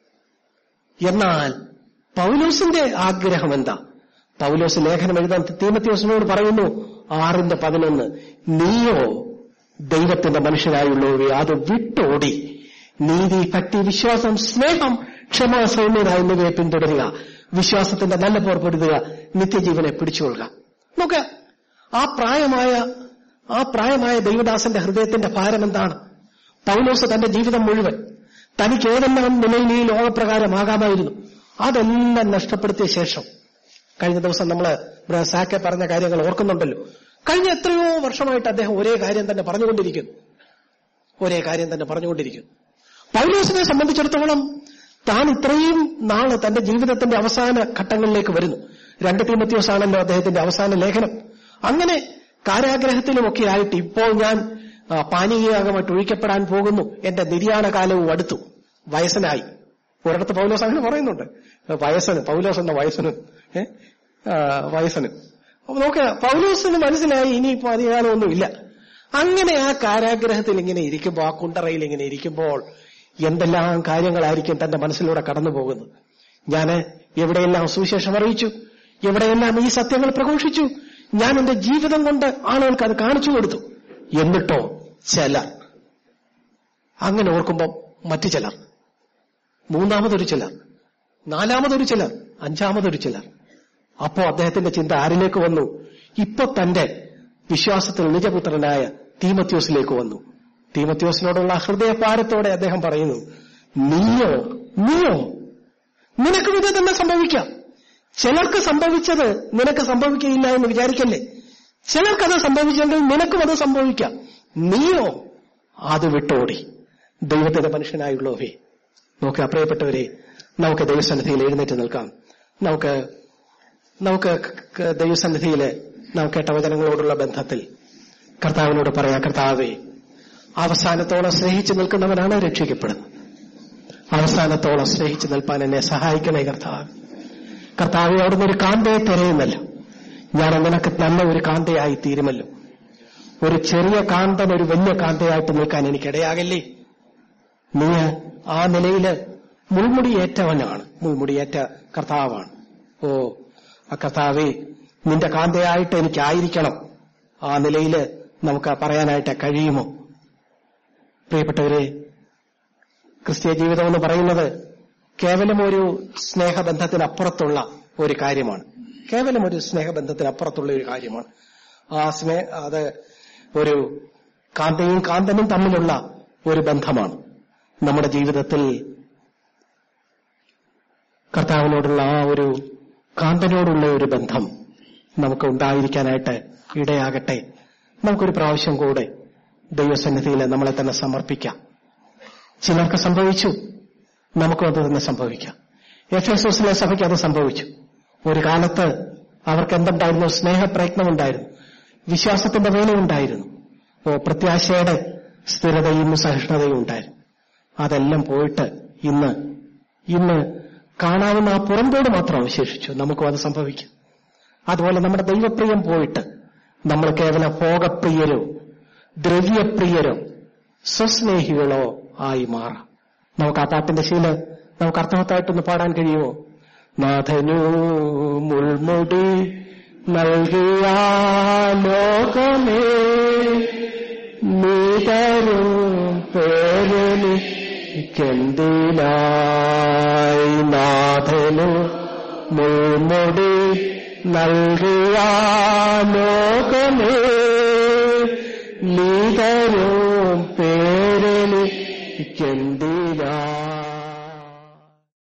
എന്നാൽ പൗലോസിന്റെ ആഗ്രഹം എന്താ പൗലോസ് ലേഖനം എഴുതാൻ തീമത്യോസിനോട് പറയുന്നു ആറിന്റെ പതിനൊന്ന് നീയോ ദൈവത്തിന്റെ മനുഷ്യനായുള്ളവരെ അത് വിട്ടോടി നീതി ഭക്തി വിശ്വാസം സ്നേഹം ക്ഷമ സൗമ്യത എന്നിവയെ പിന്തുടരുക വിശ്വാസത്തിന്റെ നല്ല പോർപ്പെടുത്തുക നിത്യജീവനെ പിടിച്ചുകൊള്ളുക നോക്ക് ആ പ്രായമായ ആ പ്രായമായ ദൈവദാസന്റെ ഹൃദയത്തിന്റെ ഭാരം എന്താണ് പൗലോസ് തന്റെ ജീവിതം മുഴുവൻ തനിക്ക് ഏതെല്ലാം നിലയിൽ ഈ ലോകപ്രകാരമാകാമായിരുന്നു അതെല്ലാം നഷ്ടപ്പെടുത്തിയ ശേഷം കഴിഞ്ഞ ദിവസം നമ്മൾ സാക്കെ പറഞ്ഞ കാര്യങ്ങൾ ഓർക്കുന്നുണ്ടല്ലോ കഴിഞ്ഞ എത്രയോ വർഷമായിട്ട് അദ്ദേഹം ഒരേ കാര്യം തന്നെ പറഞ്ഞുകൊണ്ടിരിക്കുന്നു ഒരേ കാര്യം തന്നെ പറഞ്ഞുകൊണ്ടിരിക്കുന്നു പൗലോസിനെ സംബന്ധിച്ചിടത്തോളം താൻ ഇത്രയും നാള് തന്റെ ജീവിതത്തിന്റെ അവസാന ഘട്ടങ്ങളിലേക്ക് വരുന്നു രണ്ട് തീമത്യോസാണല്ലോ അദ്ദേഹത്തിന്റെ അവസാന ലേഖനം അങ്ങനെ കാരാഗ്രഹത്തിലുമൊക്കെ ആയിട്ട് ഇപ്പോൾ ഞാൻ ആ, പാനീയയാഗമായിട്ട് ഒഴിക്കപ്പെടാൻ പോകുന്നു എന്റെ നിര്യാണ കാലവും അടുത്തു വയസ്സനായി ഒരിടത്ത് പൗലോസ് അങ്ങനെ പറയുന്നുണ്ട് വയസ്സന് പൗലോസ് എന്ന വയസ്സന് ഏ? ആ, വയസ്സന് അപ്പൊ നോക്കുക പൗലോസിന് മനസ്സിലായി ഇനിയിപ്പോ അധികാരമൊന്നും ഇല്ല അങ്ങനെ ആ കാരാഗ്രഹത്തിൽ ഇങ്ങനെ ഇരിക്കുമ്പോൾ ആ കുണ്ടറയിൽ ഇങ്ങനെ ഇരിക്കുമ്പോൾ എന്തെല്ലാം കാര്യങ്ങളായിരിക്കും തന്റെ മനസ്സിലൂടെ കടന്നു പോകുന്നത് ഞാൻ എവിടെയെല്ലാം സുവിശേഷം അറിയിച്ചു എവിടെയെല്ലാം ഈ സത്യങ്ങൾ പ്രഘോഷിച്ചു ഞാൻ എന്റെ ജീവിതം കൊണ്ട് ആളുകൾക്ക് അത് കാണിച്ചു കൊടുത്തു എന്നിട്ടോ ചിലർ അങ്ങനെ ഓർക്കുമ്പോൾ മറ്റു ചിലർ മൂന്നാമതൊരു ചിലർ നാലാമതൊരു ചിലർ അഞ്ചാമതൊരു ചിലർ അപ്പോ അദ്ദേഹത്തിന്റെ ചിന്ത ആരിലേക്ക് വന്നു ഇപ്പൊ തന്റെ വിശ്വാസത്തിൽ നിജപുത്രനായ തീമത്യോസിലേക്ക് വന്നു തീമത്യോസിനോടുള്ള ഹൃദയഭാരത്തോടെ അദ്ദേഹം പറയുന്നു നീയോ നീയോ നിനക്കും ഇത് തന്നെ സംഭവിക്കാം ചിലർക്ക് സംഭവിച്ചത് നിനക്ക് സംഭവിക്കയില്ല എന്ന് വിചാരിക്കല്ലേ ചിലർക്കത് സംഭവിച്ചെങ്കിൽ നിനക്കും അത് സംഭവിക്കാം നീയോ അത് വിട്ടോടി ദൈവത്തിന്റെ മനുഷ്യനായുള്ളവേ നോക്കുക പ്രിയപ്പെട്ടവരെ നമുക്ക് ദൈവസന്നിധിയിൽ എഴുന്നേറ്റ് നിൽക്കാം നമുക്ക് നമുക്ക് ക- ദൈവസന്നിധിയിൽ നാം കേട്ട വചനങ്ങളോടുള്ള ബന്ധത്തിൽ കർത്താവിനോട് പറയാം കർത്താവേ അവസാനത്തോളം സ്നേഹിച്ചു നിൽക്കുന്നവനാണ് രക്ഷിക്കപ്പെടുന്നത് അവസാനത്തോളം സ്നേഹിച്ചു നിൽപ്പാൻ എന്നെ സഹായിക്കണേ കർത്താവ് കർത്താവെ അവിടുന്ന് ഒരു കാന്തയെ തിരയുന്നല്ലോ ഞാൻ നിനക്ക് നല്ല ഒരു കാന്തയായി തീരുമല്ലോ ഒരു ചെറിയ കാന്തൻ ഒരു വലിയ കാന്തയായിട്ട് നിൽക്കാൻ എനിക്കിടയാകല്ലേ നീ ആ നിലയില് മുൾമുടിയേറ്റവനാണ് മുൾമുടിയേറ്റ കർത്താവാണ് ഓ ആ കർത്താവെ നിന്റെ കാന്തയായിട്ട് എനിക്കായിരിക്കണം ആ നിലയില് നമുക്ക് പറയാനായിട്ട് കഴിയുമോ പ്രിയപ്പെട്ടവരെ ക്രിസ്തീയ ജീവിതം എന്ന് പറയുന്നത് കേവലം ഒരു സ്നേഹബന്ധത്തിനപ്പുറത്തുള്ള ഒരു കാര്യമാണ് കേവലം ഒരു സ്നേഹബന്ധത്തിനപ്പുറത്തുള്ള ഒരു കാര്യമാണ് ആ സ്നേഹ അത് ഒരു കാന്തയും കാന്തനും തമ്മിലുള്ള ഒരു ബന്ധമാണ് നമ്മുടെ ജീവിതത്തിൽ കർത്താവിനോടുള്ള ആ ഒരു കാന്തനോടുള്ള ഒരു ബന്ധം നമുക്ക് ഉണ്ടായിരിക്കാനായിട്ട് ഇടയാകട്ടെ നമുക്കൊരു പ്രാവശ്യം കൂടെ ദൈവസന്നിധിയിൽ നമ്മളെ തന്നെ സമർപ്പിക്കാം ചിലർക്ക് സംഭവിച്ചു നമുക്കും അത് തന്നെ സംഭവിക്കാം എഫ് എസ് എസിലെ സഭയ്ക്ക് അത് സംഭവിച്ചു ഒരു കാലത്ത് അവർക്ക് എന്തുണ്ടായിരുന്നു സ്നേഹപ്രയത്നമുണ്ടായിരുന്നു വിശ്വാസത്തിന്റെ വേലയുണ്ടായിരുന്നു ഓ പ്രത്യാശയുടെ സ്ഥിരതയും സഹിഷ്ണുതയും ഉണ്ടായിരുന്നു അതെല്ലാം പോയിട്ട് ഇന്ന് ഇന്ന് കാണാവുന്ന ആ പുറമ്പോട് മാത്രം അവശേഷിച്ചു നമുക്കും അത് സംഭവിക്കും അതുപോലെ നമ്മുടെ ദൈവപ്രിയം പോയിട്ട് നമ്മൾ കേവലം ഭോഗപ്രിയരോ ദ്രവ്യപ്രിയരോ സ്വസ്നേഹികളോ ആയി മാറാം നമുക്ക് ആ പാട്ടിന്റെ ശീല നമുക്ക് അർത്ഥവത്തായിട്ടൊന്ന് പാടാൻ കഴിയുമോ നാഥനു മുൾമുടി നൽകിയ ലോകമേ നീതരും പേരനിക്കെന്തിനായി നാഥനു മുൾമുടി നൽകിയ ലോകമേ നീതരും പേരനിക്കെന്തിനായി